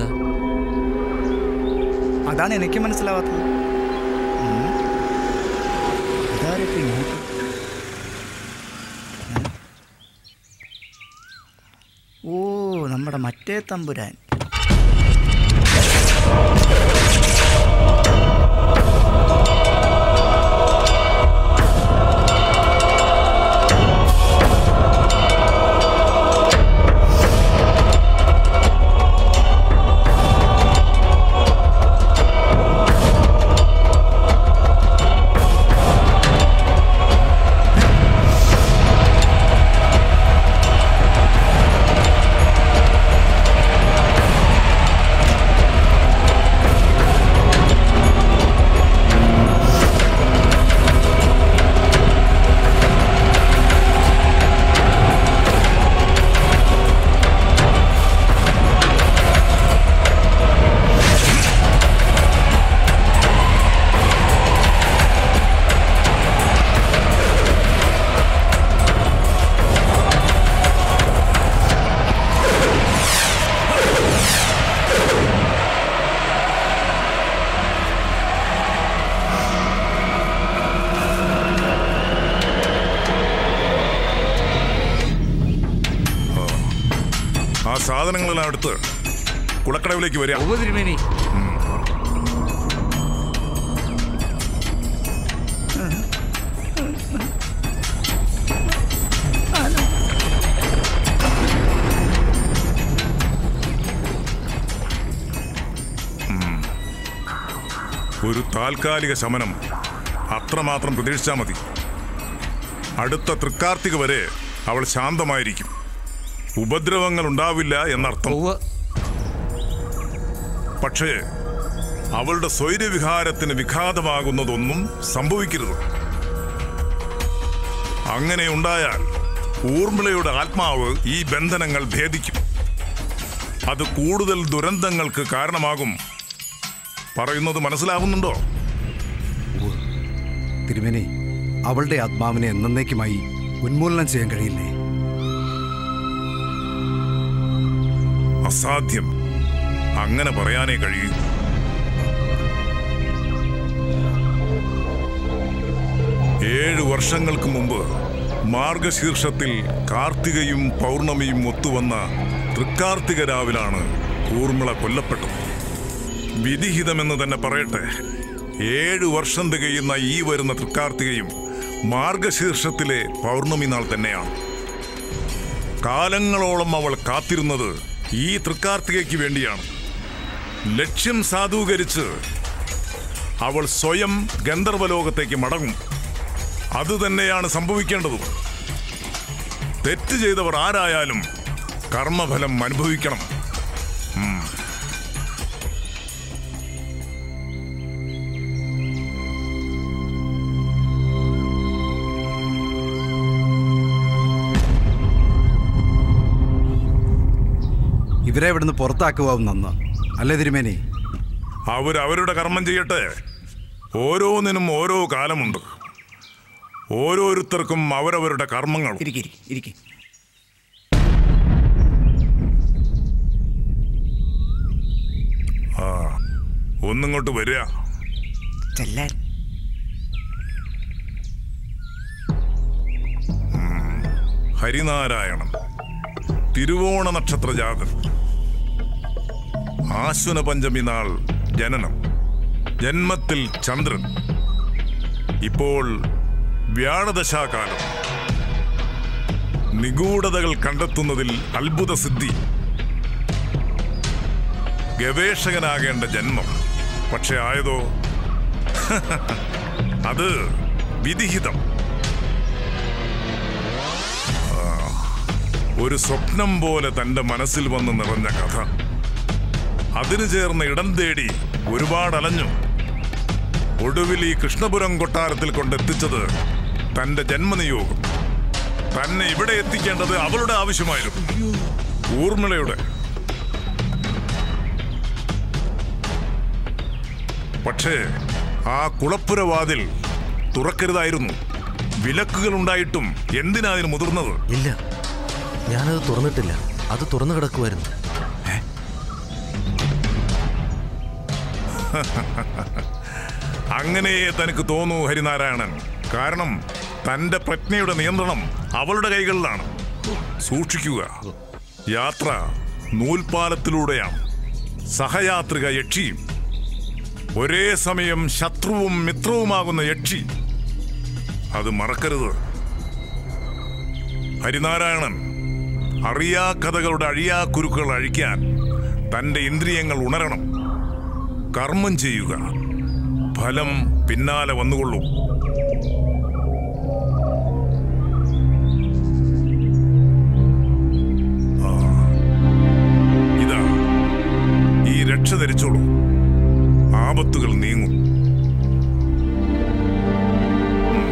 അതാണ് എനിക്ക് മനസ്സിലാവാത്തത് ഉം. ഇതാരിപ്പോ ഇങ്ങോട്ട്? ഓ നമ്മുടെ മറ്റേ തമ്പുരാൻ ആ സാധനങ്ങളെല്ലാം എടുത്ത് കുളക്കടവിലേക്ക് വരിക തിരുമേനി ഒരു താൽക്കാലിക ശമനം അത്രമാത്രം പ്രതീക്ഷിച്ചാൽ മതി അടുത്ത തൃക്കാർത്തിക വരെ അവൾ ശാന്തമായിരിക്കും ഉപദ്രവങ്ങൾ ഉണ്ടാവില്ല എന്നർത്ഥം പക്ഷേ അവളുടെ സ്വൈര്യവിഹാരത്തിന് വിഘാതമാകുന്നതൊന്നും സംഭവിക്കരുത് അങ്ങനെ ഉണ്ടായാൽ ഊർമിളയുടെ ആത്മാവ് ഈ ബന്ധനങ്ങൾ ഭേദിക്കും അത് കൂടുതൽ ദുരന്തങ്ങൾക്ക് കാരണമാകും പറയുന്നത് മനസ്സിലാവുന്നുണ്ടോ തിരുമേനി അവളുടെ ആത്മാവിനെ എന്നേക്കുമായി ഉന്മൂലനം ചെയ്യാൻ കഴിയില്ലേ അസാധ്യം അങ്ങനെ പറയാനേ കഴിയൂ ഏഴ് വർഷങ്ങൾക്ക് മുമ്പ് മാർഗശീർഷത്തിൽ കാർത്തികയും പൗർണമിയും ഒത്തുവന്ന തൃക്കാർത്തിക രാവിലാണ് ഊർമിള കൊല്ലപ്പെട്ടത് വിധിഹിതമെന്ന് തന്നെ പറയട്ടെ ഏഴ് വർഷം തികയുന്ന ഈ വരുന്ന തൃക്കാർത്തികയും മാർഗശീർഷത്തിലെ പൗർണമി നാൾ തന്നെയാണ് കാലങ്ങളോളം അവൾ കാത്തിരുന്നത് ഈ തൃക്കാർത്തികയ്ക്ക് വേണ്ടിയാണ് ലക്ഷ്യം സാധൂകരിച്ച് അവൾ സ്വയം ഗന്ധർവലോകത്തേക്ക് മടങ്ങും അതുതന്നെയാണ് സംഭവിക്കേണ്ടതും തെറ്റ് ചെയ്തവർ ആരായാലും കർമ്മഫലം അനുഭവിക്കണം ഉം. ഇവരെ ഇവിടുന്ന് പുറത്താക്കുവാവും നന്ന് അല്ലേ തിരുമേനി അവരവരുടെ കർമ്മം ചെയ്യട്ടെ ഓരോന്നിനും ഓരോ കാലമുണ്ട് ഓരോരുത്തർക്കും അവരവരുടെ കർമ്മങ്ങൾ ഇരിക്കും ആ ഒന്നിങ്ങോട്ട് വരിക ചെല്ലാൻ ഉം, ഹരിനാരായണൻ തിരുവോണ നക്ഷത്ര ജാതൻ ആശ്വന പഞ്ചമി നാൾ ജനനം ജന്മത്തിൽ ചന്ദ്രൻ ഇപ്പോൾ വ്യാഴദശാകാലം നിഗൂഢതകൾ കണ്ടെത്തുന്നതിൽ അത്ഭുത സിദ്ധി ഗവേഷകനാകേണ്ട ജന്മം പക്ഷെ ആയതോ അത് വിധിഹിതം ആ, ഒരു സ്വപ്നം പോലെ തന്റെ മനസ്സിൽ വന്ന് നിറഞ്ഞ കഥ അതിനു ചേർന്ന് ഇടം തേടി ഒരുപാട് അലഞ്ഞു ഒടുവിൽ ഈ കൃഷ്ണപുരം കൊട്ടാരത്തിൽ കൊണ്ടെത്തിച്ചത് തന്റെ ജന്മനിയോഗം തന്നെ ഇവിടെ എത്തിക്കേണ്ടത് അവളുടെ ആവശ്യമായിരുന്നു ഊർമിളയുടെ പക്ഷേ ആ കുളപ്പുരവാതിൽ തുറക്കരുതായിരുന്നു വിലക്കുകൾ ഉണ്ടായിട്ടും എന്തിനാ അതിന് മുതിർന്നത് ഇല്ല ഞാനത് തുറന്നിട്ടില്ല അത് തുറന്നു കിടക്കുമായിരുന്നു അങ്ങനെയേ തനിക്ക് തോന്നൂ ഹരിനാരായണൻ കാരണം തന്റെ പ്രജ്ഞയുടെ നിയന്ത്രണം അവളുടെ കൈകളിലാണ് സൂക്ഷിക്കുക യാത്ര നൂൽപാലത്തിലൂടെയാണ് സഹയാത്രിക യക്ഷിയും ഒരേ സമയം ശത്രുവും മിത്രവുമാകുന്ന യക്ഷി അത് മറക്കരുത് ഹരിനാരായണൻ അറിയാ കഥകളുടെ അഴിയാ കുരുക്കുകൾ അഴിക്കാൻ തന്റെ ഇന്ദ്രിയങ്ങൾ ഉണരണം കർമ്മം ചെയ്യുക ഫലം പിന്നാലെ വന്നുകൊള്ളൂ ആ, ഇതാ ഈ രക്ഷ ധരിച്ചോളൂ ആപത്തുകൾ നീങ്ങും ഉം.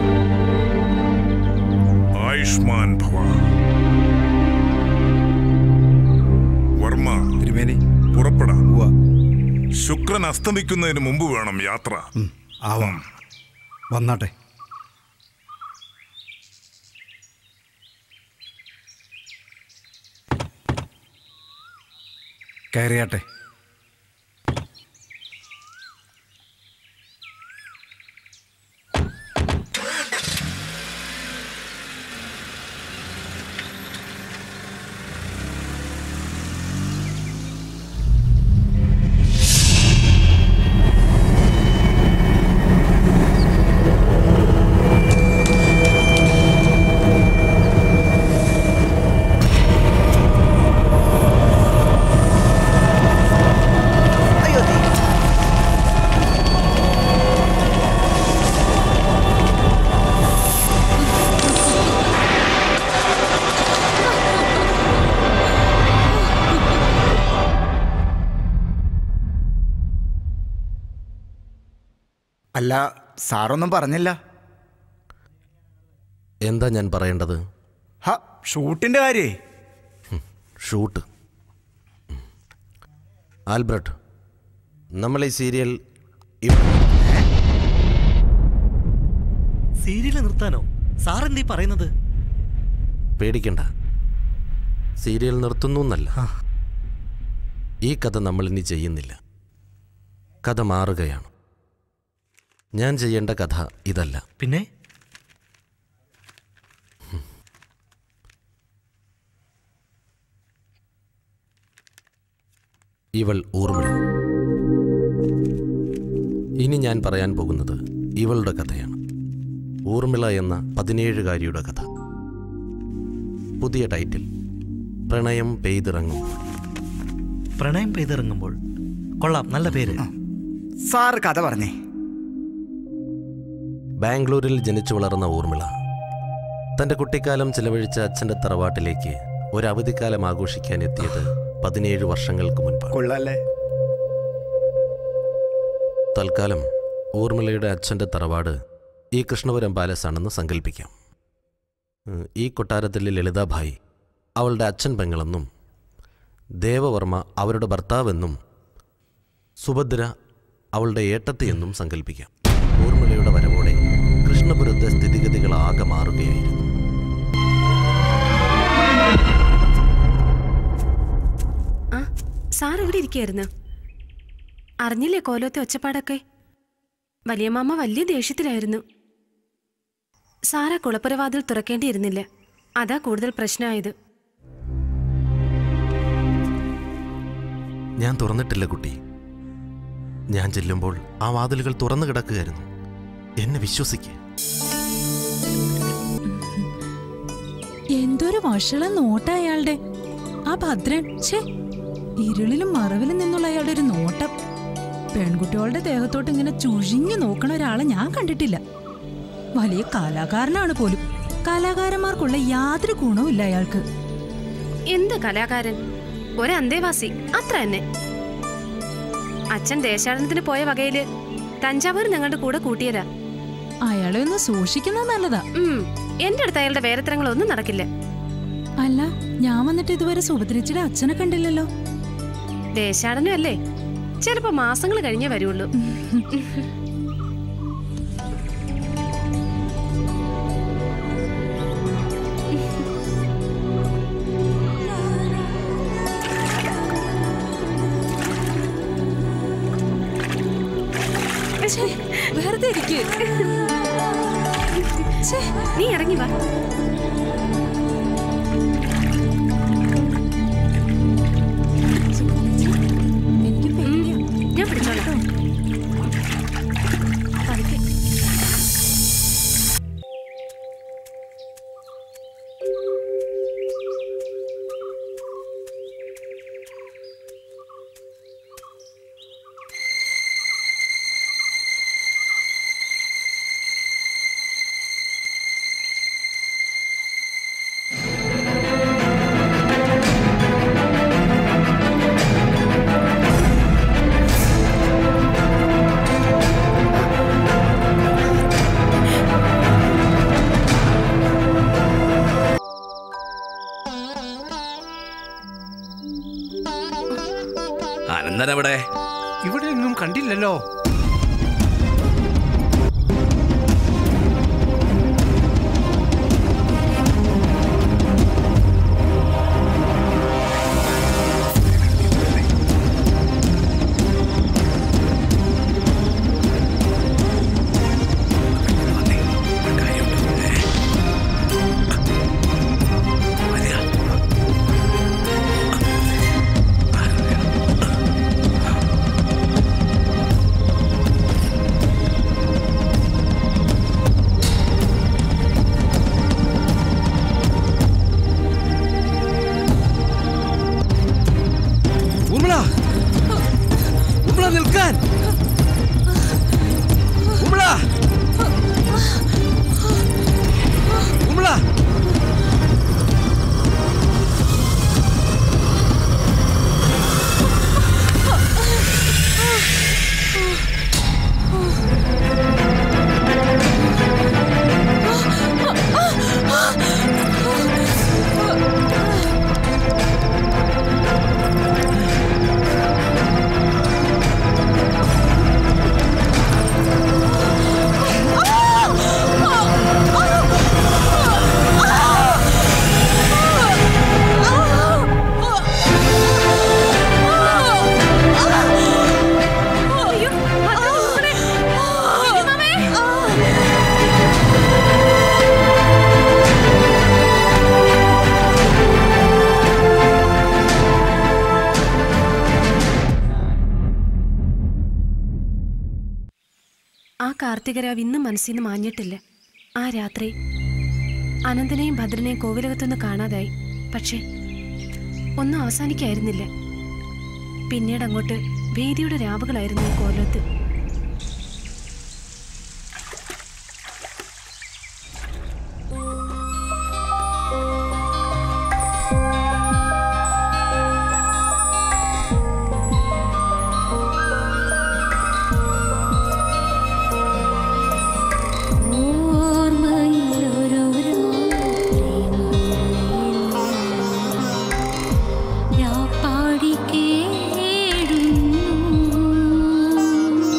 ആയുഷ്മാൻ ഭവ വർമ്മ തിരുമേനി പുറപ്പെടാം ശുക്രൻ അസ്തമിക്കുന്നതിന് മുമ്പ് വേണം യാത്ര ആവാം വന്നാട്ടെ കയറിയാട്ടെ അല്ല സാറൊന്നും പറഞ്ഞില്ല എന്താ ഞാൻ പറയേണ്ടത് ഹ ഷൂട്ടിന്റെ കാര്യേ ഷൂട്ട് ആൽബ്രട്ട് നമ്മൾ ഈ സീരിയൽ സീരിയൽ നിർത്താനോ സാർ എന്തീ പറയുന്നത് പേടിക്കണ്ട സീരിയൽ നിർത്തുന്നു എന്നല്ല ഈ കഥ നമ്മൾ ഇനി ചെയ്യുന്നില്ല കഥ മാറുകയാണ് ഞാൻ ചെയ്യേണ്ട കഥ ഇതല്ല പിന്നെ ഇവൾ ഊർമിള ഇനി ഞാൻ പറയാൻ പോകുന്നത് ഇവളുടെ കഥയാണ് ഊർമിള എന്ന പതിനേഴുകാരിയുടെ കഥ പുതിയ ടൈറ്റിൽ പ്രണയം പെയ്തിറങ്ങും പ്രണയം പെയ്തിറങ്ങുമ്പോൾ കൊള്ളാം നല്ല പേര് സാർ കഥ പറഞ്ഞേ ബാംഗ്ലൂരിൽ ജനിച്ചു വളർന്ന ഊർമിള തൻ്റെ കുട്ടിക്കാലം ചിലവഴിച്ച അച്ഛൻ്റെ തറവാട്ടിലേക്ക് ഒരു അവധിക്കാലം ആഘോഷിക്കാൻ എത്തിയത് പതിനേഴ് വർഷങ്ങൾക്ക് മുൻപാണ് കൊള്ളാല്ലേ തൽക്കാലം ഊർമിളയുടെ അച്ഛൻ്റെ തറവാട് ഈ കൃഷ്ണപുരം പാലസ് ആണെന്ന് സങ്കല്പിക്കാം ഉം, ഈ കൊട്ടാരത്തിലെ ലളിതാഭായി അവളുടെ അച്ഛൻ പെങ്ങളെന്നും ദേവവർമ്മ അവരുടെ ഭർത്താവെന്നും സുഭദ്ര അവളുടെ ഏട്ടത്തെ എന്നും സങ്കല്പിക്കാം ഊർമിളയുടെ വരവോടെ കൃഷ്ണപുരത്തെ സ്ഥിതിഗതികൾ ആകെ മാറുകയായിരുന്നു ആ സാർ ഇവിടെ ഇരിക്കായിരുന്നു അറിഞ്ഞില്ലേ കോലോത്തെ ഒച്ചപ്പാടൊക്കെ വലിയ മാമ വലിയ ദേഷ്യത്തിലായിരുന്നു സാറാ കുളപ്പുരവാതിൽ തുറക്കേണ്ടിയിരുന്നില്ല അതാ കൂടുതൽ പ്രശ്നമായത് ഞാൻ തുറന്നിട്ടില്ല കുട്ടി ഞാൻ ചെല്ലുമ്പോൾ ആ വാതിലുകൾ തുറന്നു കിടക്കുകയായിരുന്നു എന്നെ വിശ്വസിക്കുക എന്തൊരു വഷള നോട്ട അയാളുടെ ആ ഭദ്രൻ ഛേ ഇരുളിലും മറവിലും നിന്നുള്ള അയാളുടെ ഒരു നോട്ടം പെൺകുട്ടികളുടെ ദേഹത്തോട്ട് ഇങ്ങനെ ചുഴിഞ്ഞു നോക്കണ ഒരാളെ ഞാൻ കണ്ടിട്ടില്ല വലിയ കലാകാരനാണ് പോലും കലാകാരന്മാർക്കുള്ള യാതൊരു ഗുണവും ഇല്ല അയാൾക്ക് എന്ത് കലാകാരൻ ഒരു അന്തേവാസി അത്ര തന്നെ അച്ഛൻ ദേശാടനത്തിന് പോയ വകയില് തഞ്ചാവൂർ ഞങ്ങളുടെ കൂടെ കൂട്ടിയതാ അയാളെ ഒന്ന് സൂക്ഷിക്കുന്നത് നല്ലതാ ഉം, എന്റെ അടുത്ത് അയാളുടെ വേരത്തരങ്ങളൊന്നും നടക്കില്ല അല്ല ഞാൻ വന്നിട്ട് ഇതുവരെ സുഭദ്രച്ചിയുടെ അച്ഛനെ കണ്ടില്ലല്ലോ ദേശാടനം അല്ലേ ചിലപ്പോ മാസങ്ങൾ കഴിഞ്ഞേ വരുള്ളൂ വെറുതെ ഇരിക്ക്. നീ ഇറങ്ങി വാ ഞാൻ പിടിച്ചോളാം പതുക്കെ. അനന്തൻ എവിടെ ഇവിടെ ഒന്നും കണ്ടില്ലല്ലോ ഉമ്മള ഉമ്മള നിൽക്കാൻ ഉമ്മള ഉമ്മള ആ കാർത്തികരാവ് ഇന്നും മനസ്സിൽ നിന്ന് മാഞ്ഞിട്ടില്ല ആ രാത്രി അനന്തനെയും ഭദ്രനെയും കോവിലകത്തൊന്ന് കാണാതായി പക്ഷേ ഒന്നും അവസാനിക്കായിരുന്നില്ല പിന്നീട് അങ്ങോട്ട് ഭീതിയുടെ രാവുകളായിരുന്നു ഈ കോലത്ത് പാടി കേടുന്നു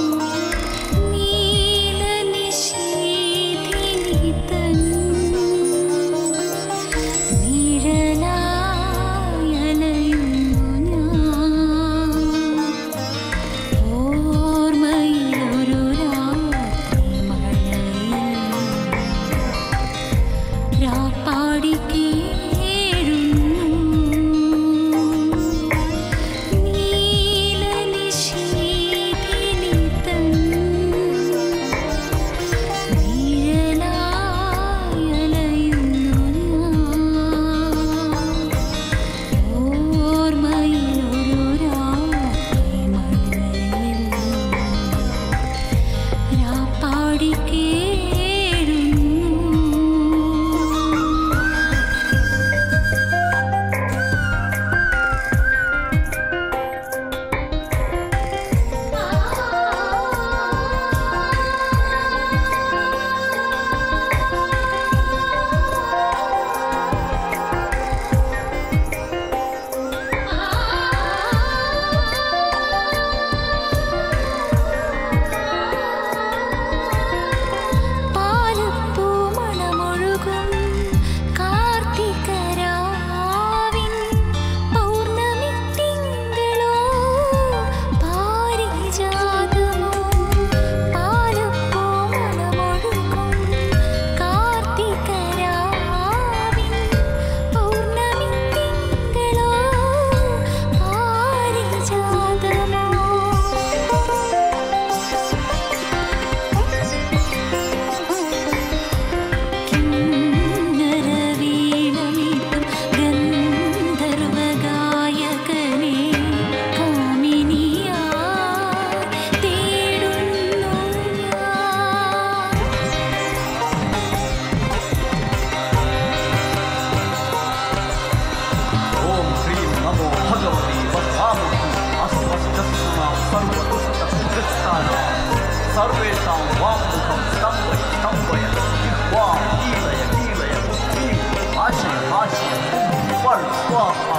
सर्वदुष्टभृष्टानां सर्वेषां वाङ्मुखं स्तम्भय स्तम्भय जिह्वा कीलय कीलय बुद्धिं भाषय भाषय फल स्वाहा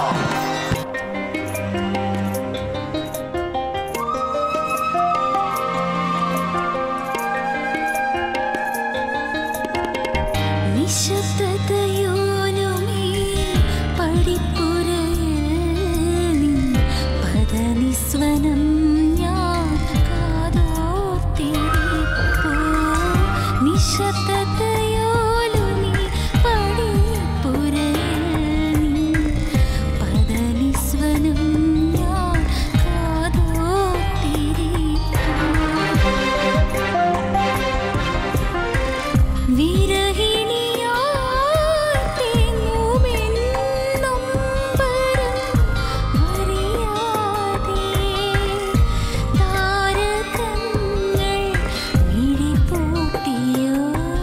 നിശബ്ദതയോലുമേ പടിപ്പുരയിൽ നിൻ പദനിസ്വനം ഞാൻ കാതോർത്തിരിപ്പൂ. നിശബ്ദതയോലുമേ പടിപ്പുരയിൽ നിൻ പദനിസ്വനം ഞാൻ കാതോർത്തിരിപ്പൂ. വിരഹിണിയായി തേങ്ങുമെന്നും പരം അറിയാതെ താരകങ്ങൾ മിഴിപൂട്ടിയോ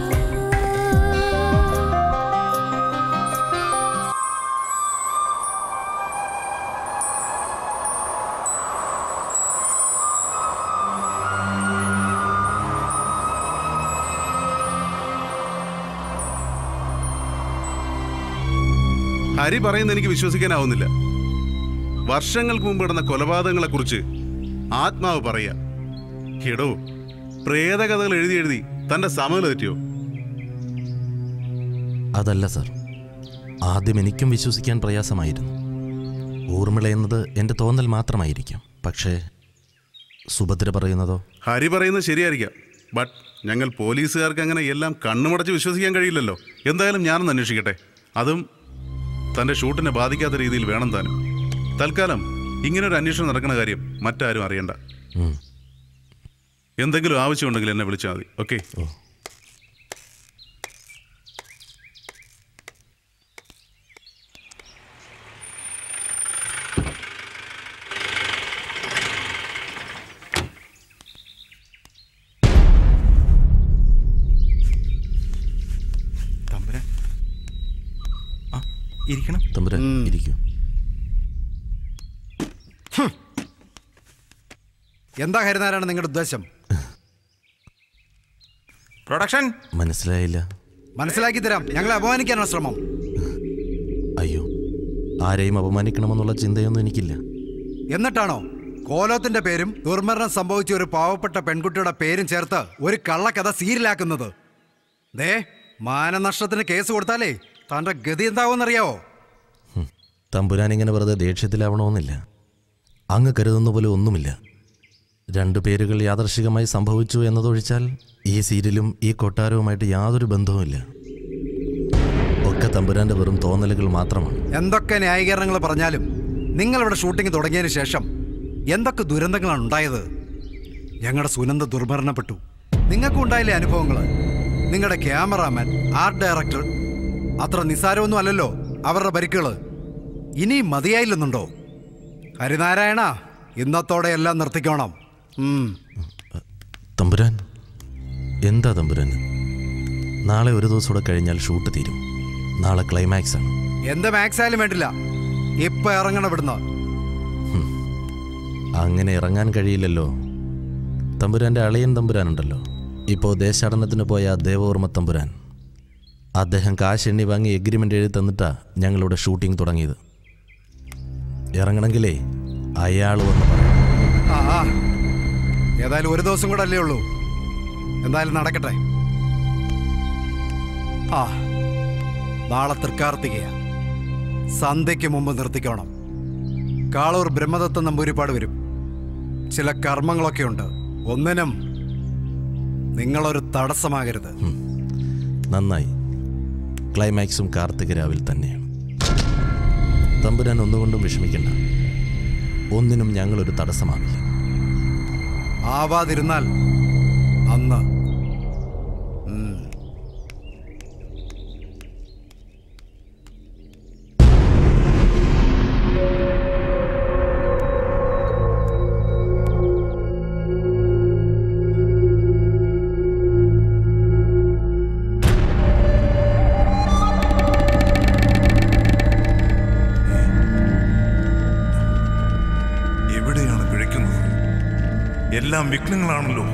ഹരി പറയുന്നത് എനിക്ക് വിശ്വസിക്കാനാവുന്നില്ല വർഷങ്ങൾക്ക് മുമ്പ് നടന്ന കൊലപാതകങ്ങളെക്കുറിച്ച് ആത്മാവ് പറയാ എടോ പ്രേതകഥകൾ എഴുതി എഴുതി തന്റെ സമനില തെറ്റിയോ അതല്ല സർ ആദ്യം എനിക്കും വിശ്വസിക്കാൻ പ്രയാസമായിരുന്നു ഊർമിള എന്നത് എൻ്റെ തോന്നൽ മാത്രമായിരിക്കും പക്ഷേ സുഭദ്ര പറയുന്നതോ ഹരി പറയുന്നത് ശരിയായിരിക്കാം ബട്ട് ഞങ്ങൾ പോലീസുകാർക്ക് അങ്ങനെ എല്ലാം കണ്ണുമടച്ച് വിശ്വസിക്കാൻ കഴിയില്ലല്ലോ എന്തായാലും ഞാനൊന്ന് അന്വേഷിക്കട്ടെ അതും തന്റെ ഷൂട്ടിനെ ബാധിക്കാത്ത രീതിയിൽ വേണം താനും തൽക്കാലം ഇങ്ങനൊരു അന്വേഷണം നടക്കുന്ന കാര്യം മറ്റാരും അറിയണ്ട ഉം. എന്തെങ്കിലും ആവശ്യമുണ്ടെങ്കിൽ എന്നെ വിളിച്ചാൽ മതി ഓക്കെ തമ്പുരാൻ ആ ഇരിക്കണം തമ്പുരാൻ ഇരിക്കൂ എന്താ ഹരിനാരായണ നിങ്ങളുടെ ഉദ്ദേശം പ്രൊഡക്ഷൻ മനസ്സിലായില്ല മനസ്സിലാക്കി തരാം ഞങ്ങളെ അപമാനിക്കാനാണ് ശ്രമം അയ്യോ ആരെയും അപമാനിക്കണമെന്നുള്ള ചിന്തയൊന്നും എനിക്കില്ല എന്നിട്ടാണോ കോലോത്തിന്റെ പേരും ദുർമരണം സംഭവിച്ച ഒരു പാവപ്പെട്ട പെൺകുട്ടിയുടെ പേരും ചേർത്ത് ഒരു കള്ളക്കഥ സീരിയലാക്കുന്നത് ദേ മാനനഷ്ടത്തിന് കേസ് കൊടുത്താലേ തന്റെ ഗതി എന്താവുമെന്നറിയാവോ തമ്പുരാൻ ഇങ്ങനെ വെറുതെ ദേഷ്യത്തിലാവണമെന്നില്ല അങ്ങ് കരുതുന്ന പോലെ ഒന്നുമില്ല രണ്ടു പേരുകൾ യാദർശികമായി സംഭവിച്ചു എന്നതൊഴിച്ചാൽ ഈ സീരിയലും ഈ കൊട്ടാരവുമായിട്ട് യാതൊരു ബന്ധവുമില്ല ഒക്കെ തമ്പുരാന്റെ വെറും തോന്നലുകൾ മാത്രമാണ് എന്തൊക്കെ ന്യായീകരണങ്ങൾ പറഞ്ഞാലും നിങ്ങൾ ഇവിടെ ഷൂട്ടിംഗ് തുടങ്ങിയതിന് ശേഷം എന്തൊക്കെ ദുരന്തങ്ങളാണ് ഉണ്ടായത് ഞങ്ങളുടെ സുനന്ദ ദുർമരണപ്പെട്ടു നിങ്ങൾക്കും ഉണ്ടായില്ലേ അനുഭവങ്ങൾ നിങ്ങളുടെ ക്യാമറാമാൻ ആർട്ട് ഡയറക്ടർ അത്ര നിസ്സാരമൊന്നും അല്ലല്ലോ അവരുടെ പരിക്കുകൾ ഇനിയും മതിയായില്ലെന്നുണ്ടോ ഹരിനാരായണ ഇന്നത്തോടെ എല്ലാം നിർത്തിക്കോണം ഉം. തമ്പുരാൻ എന്താ തമ്പുരാൻ നാളെ ഒരു ദിവസം കൂടെ കഴിഞ്ഞാൽ ഷൂട്ട് തീരും നാളെ ക്ലൈമാക്സ് ആണ് എന്ത് മാക്സ് ആയാലും വേണ്ടില്ല ഇപ്പൊ ഇറങ്ങണം ഇവിടുന്ന് അങ്ങനെ ഇറങ്ങാൻ കഴിയില്ലല്ലോ തമ്പുരാൻ്റെ അളിയൻ തമ്പുരാനുണ്ടല്ലോ ഇപ്പോൾ ദേശാടനത്തിന് പോയ ആ ദേവവർമ്മ തമ്പുരാൻ അദ്ദേഹം കാശ് എണ്ണി വാങ്ങി എഗ്രിമെൻ്റ് എഴുതി തന്നിട്ടാ ഞങ്ങളിവിടെ ഷൂട്ടിംഗ് തുടങ്ങിയത് ഇറങ്ങണമെങ്കിലേ അയാൾ വന്ന് പറയണം ആ ആ. ഏതായാലും ഒരു ദിവസം കൂടെ അല്ലേ ഉള്ളൂ എന്തായാലും നടക്കട്ടെ ആ നാളെ തൃക്കാർത്തികയ സന്ധ്യയ്ക്ക് മുമ്പ് നിർത്തിക്കോണം കാളൂർ ബ്രഹ്മദത്ത നമ്പൂരിപ്പാട് വരും ചില കർമ്മങ്ങളൊക്കെ ഉണ്ട് ഒന്നിനും നിങ്ങളൊരു തടസ്സമാകരുത് നന്നായി ക്ലൈമാക്സും കാർത്തിക രാവിൽ തന്നെയാണ് തമ്പുരാൻ ഒന്നുകൊണ്ടും വിഷമിക്കണ്ട ഒന്നിനും ഞങ്ങളൊരു തടസ്സമാവില്ല ആവാതിരുന്നാൽ അന്ന് ഉം. എവിടെയാണ് പിഴയ്ക്കുന്നത് എല്ലാം വിഘ്നങ്ങളാണല്ലോ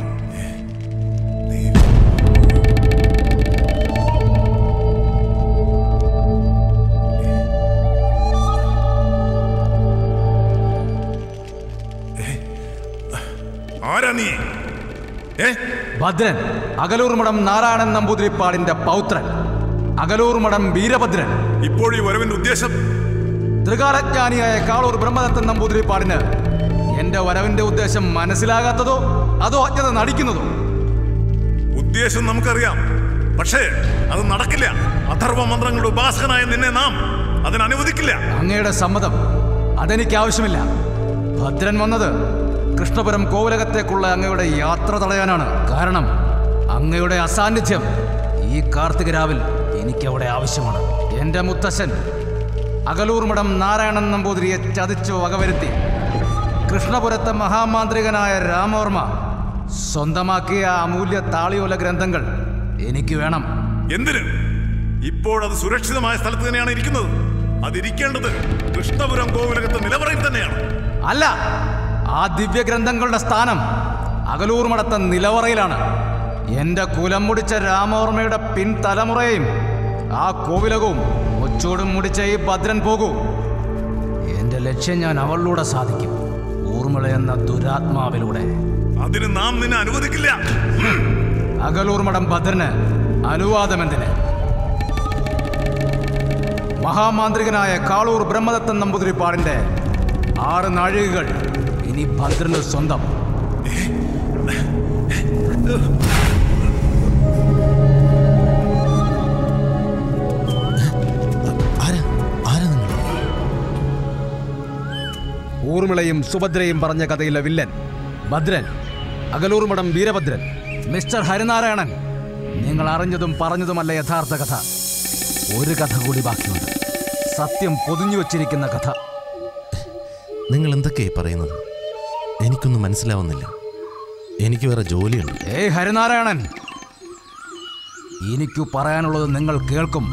ആരാ നീ ഏ ഭദ്രൻ അകലൂർ മഠം നാരായണൻ നമ്പൂതിരിപ്പാടിന്റെ പൗത്രൻ അകലൂർ മഠം വീരഭദ്രൻ ഇപ്പോൾ ഈ വരവിന്റെ ഉദ്ദേശം ത്രികാലജ്ഞാനിയായ കാളൂർ ബ്രഹ്മദത്തൻ നമ്പൂതിരിപ്പാടിന് എന്റെ വരവിന്റെ ഉദ്ദേശം മനസ്സിലാകാത്തതോ അതോ അജ്ഞത നടിക്കുന്നതോ ഉദ്ദേശം നമുക്കറിയാം പക്ഷേ അത് നടക്കില്ല അഥർവ മന്ത്രങ്ങളുടെ ഉപാസകനായ നിന്നെ നാം അതിനനുവദിക്കില്ല അങ്ങയുടെ സമ്മതം അതെനിക്ക് ആവശ്യമില്ല ഭദ്രൻ വന്നത് കൃഷ്ണപുരം കോവിലകത്തേക്കുള്ള അങ്ങയുടെ യാത്ര തടയാനാണ് കാരണം അങ്ങയുടെ അസാന്നിധ്യം ഈ കാർത്തിക രാവിൽ എനിക്കവിടെ ആവശ്യമാണ് എന്റെ മുത്തശ്ശൻ അകലൂർ മഠം നാരായണൻ നമ്പൂതിരിയെ ചതിച്ചു വകവരുത്തി കൃഷ്ണപുരത്തെ മഹാമാന്ത്രികനായ രാമവർമ്മ സ്വന്തമാക്കിയ ആ അമൂല്യ താളിയോല ഗ്രന്ഥങ്ങൾ എനിക്ക് വേണം എന്തിന് ഇപ്പോൾ അത് സുരക്ഷിതമായ സ്ഥലത്ത് തന്നെയാണ് ഇരിക്കുന്നത് അതിരിക്കേണ്ടത് കൃഷ്ണപുരം കോവിലകത്ത് നിലവറയിൽ തന്നെയാണ് അല്ല ആ ദിവ്യഗ്രന്ഥങ്ങളുടെ സ്ഥാനം അകലൂർ മഠത്തെ നിലവറയിലാണ് എന്റെ കുലം മുടിച്ച രാമവർമ്മയുടെ പിൻതലമുറയെയും ആ കോവിലകവും ഒച്ചോടും മുടിച്ച ഈ ഭദ്രൻ പോകൂ എന്റെ ലക്ഷ്യം ഞാൻ അവളിലൂടെ സാധിക്കും ഊർമിള എന്ന ദുരാത്മാവിലൂടെ അതിന് നാം നിന്നെ അനുവദിക്കില്ല അകലൂർ മഠം ഭദ്രന് അനുവാദമെന്തിന് മഹാമാന്ത്രികനായ കാളൂർ ബ്രഹ്മദത്തൻ നമ്പൂതിരിപ്പാടിന്റെ ആറ് നാഴികകൾ ഇനി ഭദ്രന് സ്വന്തം ഊർമിളയും സുഭദ്രയും പറഞ്ഞ കഥയിലെ വില്ലൻ ഭദ്രൻ അകലൂർ മഠം വീരഭദ്രൻ മിസ്റ്റർ ഹരിനാരായണൻ നിങ്ങൾ അറിഞ്ഞതും പറഞ്ഞതുമല്ല യഥാർത്ഥ കഥ ഒരു കഥ കൂടി ബാക്കിയുണ്ട് സത്യം പൊതിഞ്ഞു വച്ചിരിക്കുന്ന കഥ നിങ്ങൾ എന്തൊക്കെയായി പറയുന്നത് എനിക്കൊന്നും മനസ്സിലാവുന്നില്ല എനിക്ക് വേറെ ജോലിയുണ്ട് ഏയ് ഹരിനാരായണൻ എനിക്കു പറയാനുള്ളത് നിങ്ങൾ കേൾക്കും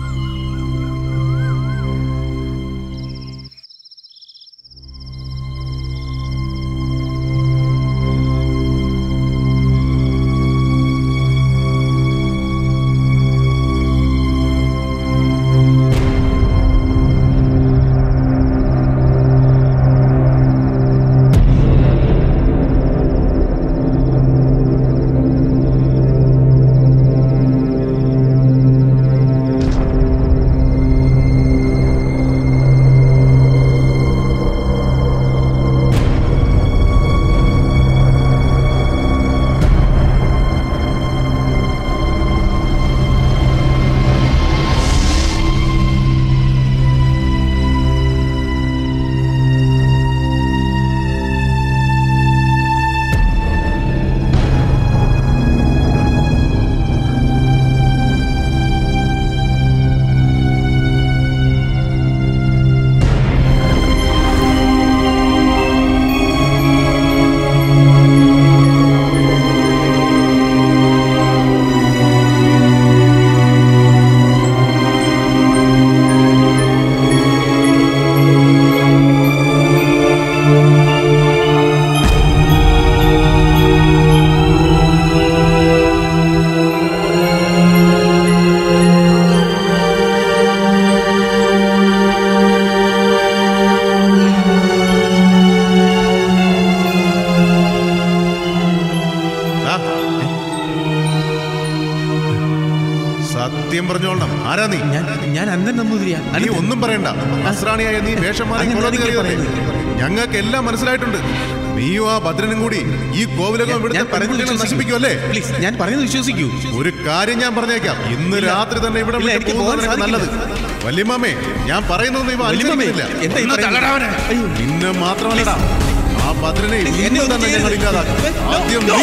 സത്യം പറഞ്ഞോളണം ആരാ നീ ഞാൻ അന്തൻ നമ്പൂതിരിയാ നീ ഒന്നും പറയണ്ട നസ്രാണിയായ നീ വേഷം മാറി അങ്ങനെ കൊളന്ന് എന്തൊക്കെയാ കയറിയതല്ലേ? ഞങ്ങൾക്ക് എല്ലാം മനസ്സിലായിട്ടുണ്ട് നീയും ആ ഭദ്രനും കൂടി ഈ കോവിലകം ഇവിടുത്തെ പെൺകുട്ടികളെ നശിപ്പിക്കുമല്ലേ പ്ലീസ് ഞാൻ പറയുന്നത് വിശ്വസിക്കൂ ഒരു കാര്യം ഞാൻ പറഞ്ഞേക്കാം ഇന്ന് ഇല്ല. രാത്രി തന്നെ ഇവിടെ ഇല്ല, വിട്ട് എനിക്ക് പോകുന്നതാണ് പോകാൻ നല്ലത് വല്യമാമേ ഞാൻ പറയുന്നൊന്നും ഇവ വല്യമ്മാമേ, അനുസരിക്കുന്നില്ല എന്താ ഈ ഒന്ന് പറയുന്നത്? തള്ളടാ അവനെ. നിന്നെ മാത്രമല്ലടാ ആ ഭദ്രനെ ഇന്ന് തന്നെ ഞങ്ങൾ ഇല്ലാതാക്കും ആദ്യം നീ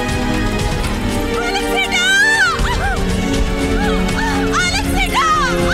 അലക്സേട്ടാ!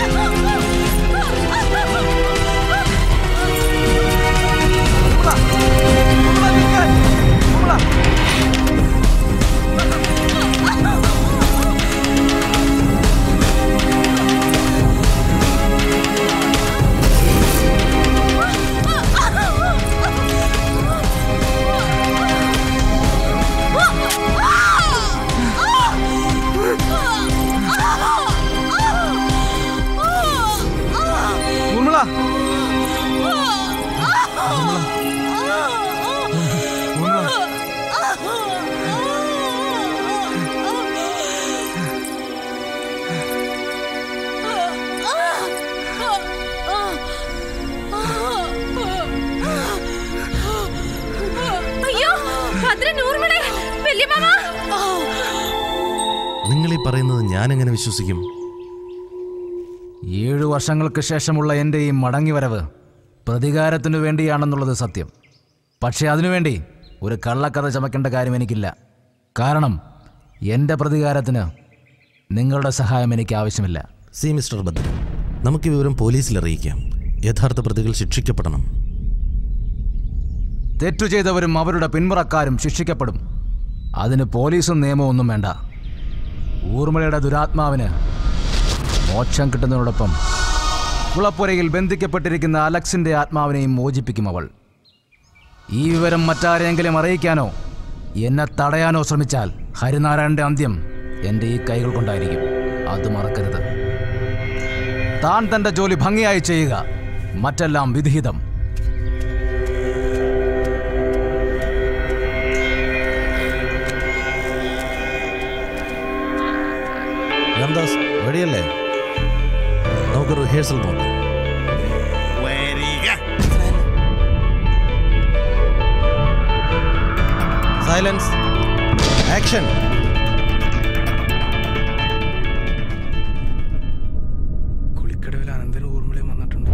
നിങ്ങൾ ഈ പറയുന്നത് ഞാൻ എങ്ങനെ വിശ്വസിക്കും ഏഴു വർഷങ്ങൾക്ക് ശേഷമുള്ള എൻ്റെ ഈ മടങ്ങിവരവ് പ്രതികാരത്തിനു വേണ്ടിയാണെന്നുള്ളത് സത്യം പക്ഷേ അതിനുവേണ്ടി ഒരു കള്ളക്കഥ ചമക്കേണ്ട കാര്യം എനിക്കില്ല കാരണം എൻ്റെ പ്രതികാരത്തിന് നിങ്ങളുടെ സഹായം എനിക്ക് ആവശ്യമില്ല സി മിസ്റ്റർ ഭദ്ര നമുക്ക് ഈ വിവരം പോലീസിൽ അറിയിക്കാം യഥാർത്ഥ പ്രതികൾ ശിക്ഷിക്കപ്പെടണം തെറ്റു ചെയ്തവരും അവരുടെ പിന്മുറക്കാരും ശിക്ഷിക്കപ്പെടും അതിന് പോലീസും നിയമവും ഒന്നും വേണ്ട ഊർമിളയുടെ ദുരാത്മാവിന് മോക്ഷം കിട്ടുന്നതിനോടൊപ്പം കുളപ്പുരയിൽ ബന്ധിക്കപ്പെട്ടിരിക്കുന്ന അലക്സിന്റെ ആത്മാവിനെയും മോചിപ്പിക്കും അവൾ ഈ വിവരം മറ്റാരെങ്കിലും അറിയിക്കാനോ എന്നെ തടയാനോ ശ്രമിച്ചാൽ ഹരിനാരായണന്റെ അന്ത്യം എൻ്റെ ഈ കൈകൾ കൊണ്ടായിരിക്കും അത് മറക്കരുത് താൻ തൻ്റെ ജോലി ഭംഗിയായി ചെയ്യുക മറ്റെല്ലാം വിധിഹിതം രാംദാസ് റെഡിയല്ലേ നമുക്ക് റിഹേഴ്സൽ നോക്കാം സൈലൻസ് ആക്ഷൻ കുളിക്കടവിൽ അനന്തനും ഊർമിളയും വന്നിട്ടുണ്ട്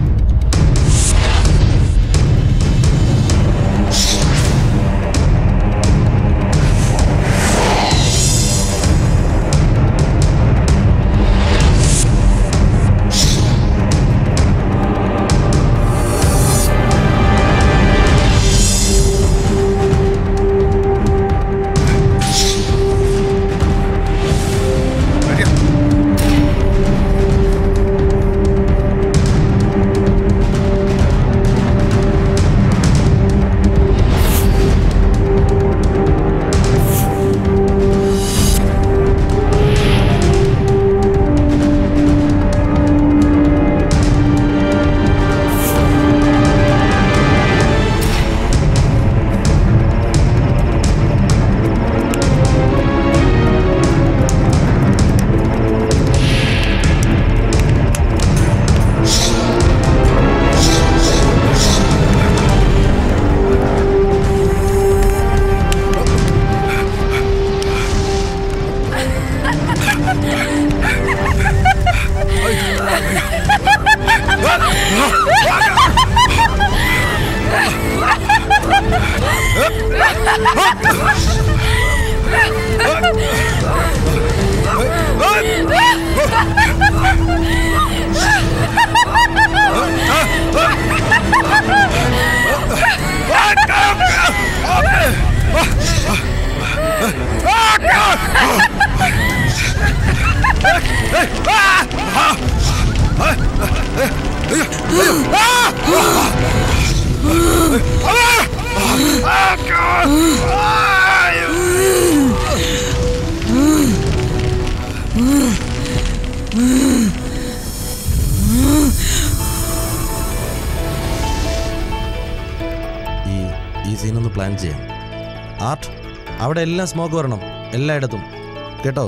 ഈ ഈ സീനൊന്ന് പ്ലാൻ ചെയ്യാം ആർട്ട് അവിടെ എല്ലാം സ്മോക്ക് വരണം എല്ലായിടത്തും കേട്ടോ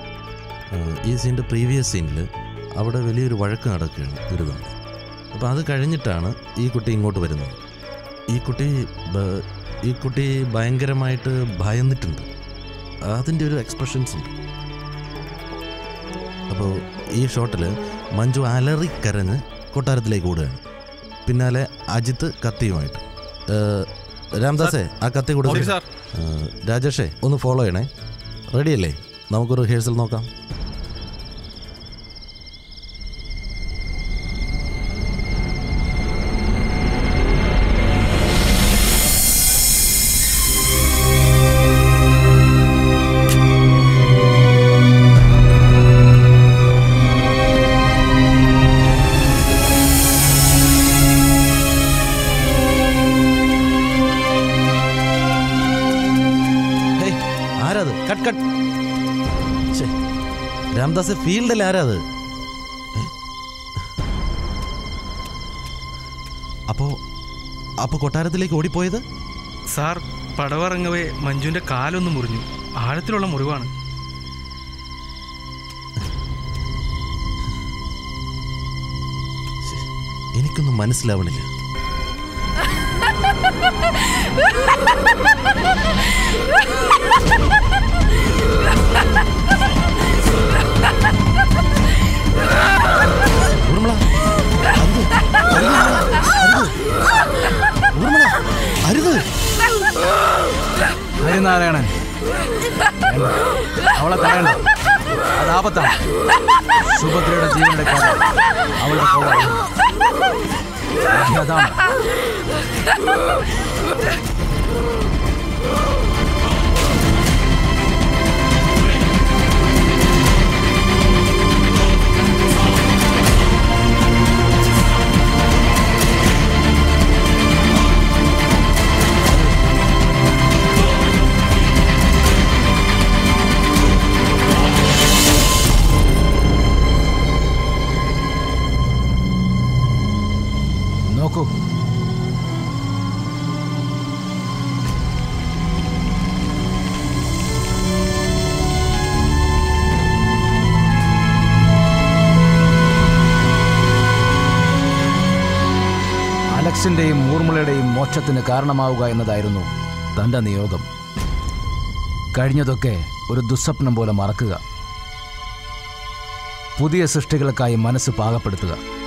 ഏഹ്, ഈ സീൻ്റെ പ്രീവിയസ് സീനിൽ അവിടെ വലിയൊരു വഴക്ക് നടക്കുകയാണ് ദുരിതം അപ്പോൾ അത് കഴിഞ്ഞിട്ടാണ് ഈ കുട്ടി ഇങ്ങോട്ട് വരുന്നത് ഈ കുട്ടി ബ- ഈ കുട്ടി ഭയങ്കരമായിട്ട് ഭയന്നിട്ടുണ്ട് അതിൻ്റെ ഒരു എക്സ്പ്രഷൻസ് ഉണ്ട് അപ്പോൾ ഈ ഷോട്ടിൽ മഞ്ജു അലറി കരഞ്ഞ് കൊട്ടാരത്തിലേക്ക് ഓടുകയാണ് പിന്നാലെ അജിത്ത് കത്തിയുമായിട്ട് ഏഹ്, രാംദാസേ ആ കത്തി ഓക്കേ, കൊടുത്തു സാർ. രാജേഷേ ഒന്ന് ഫോളോ ചെയ്യണേ റെഡിയല്ലേ നമുക്ക് റിഹേഴ്സൽ നോക്കാം ഹേയ്, ആരാത് കട്ട് കട്ട് ഛെ, രാംദാസ് ഫീൽഡിൽ ആരാത് ഏ? അപ്പോ അപ്പോ കൊട്ടാരത്തിലേക്ക് ഓടിപ്പോയത് സാർ പടവറങ്ങവേ മഞ്ജുവിന്റെ കാലൊന്ന് മുറിഞ്ഞു ആഴത്തിലുള്ള മുറിവാണ് എനിക്കൊന്നും മനസ്സിലാവണില്ല Ha ha ha ha! അവളെ തടയണ്ട അത് ആപത്താണ് സുഭദ്രയുടെ ജീവനെടുക്കാതെ അവളുടെ കോവ അതാണ് നോക്കൂ അലക്സിന്റെയും ഊർമിളയുടെയും മോക്ഷത്തിന് കാരണമാവുക എന്നതായിരുന്നു തന്റെ നിയോഗം കഴിഞ്ഞതൊക്കെ ഒരു ദുസ്വപ്നം പോലെ മറക്കുക പുതിയ സൃഷ്ടികൾക്കായി മനസ്സ് പാകപ്പെടുത്തുക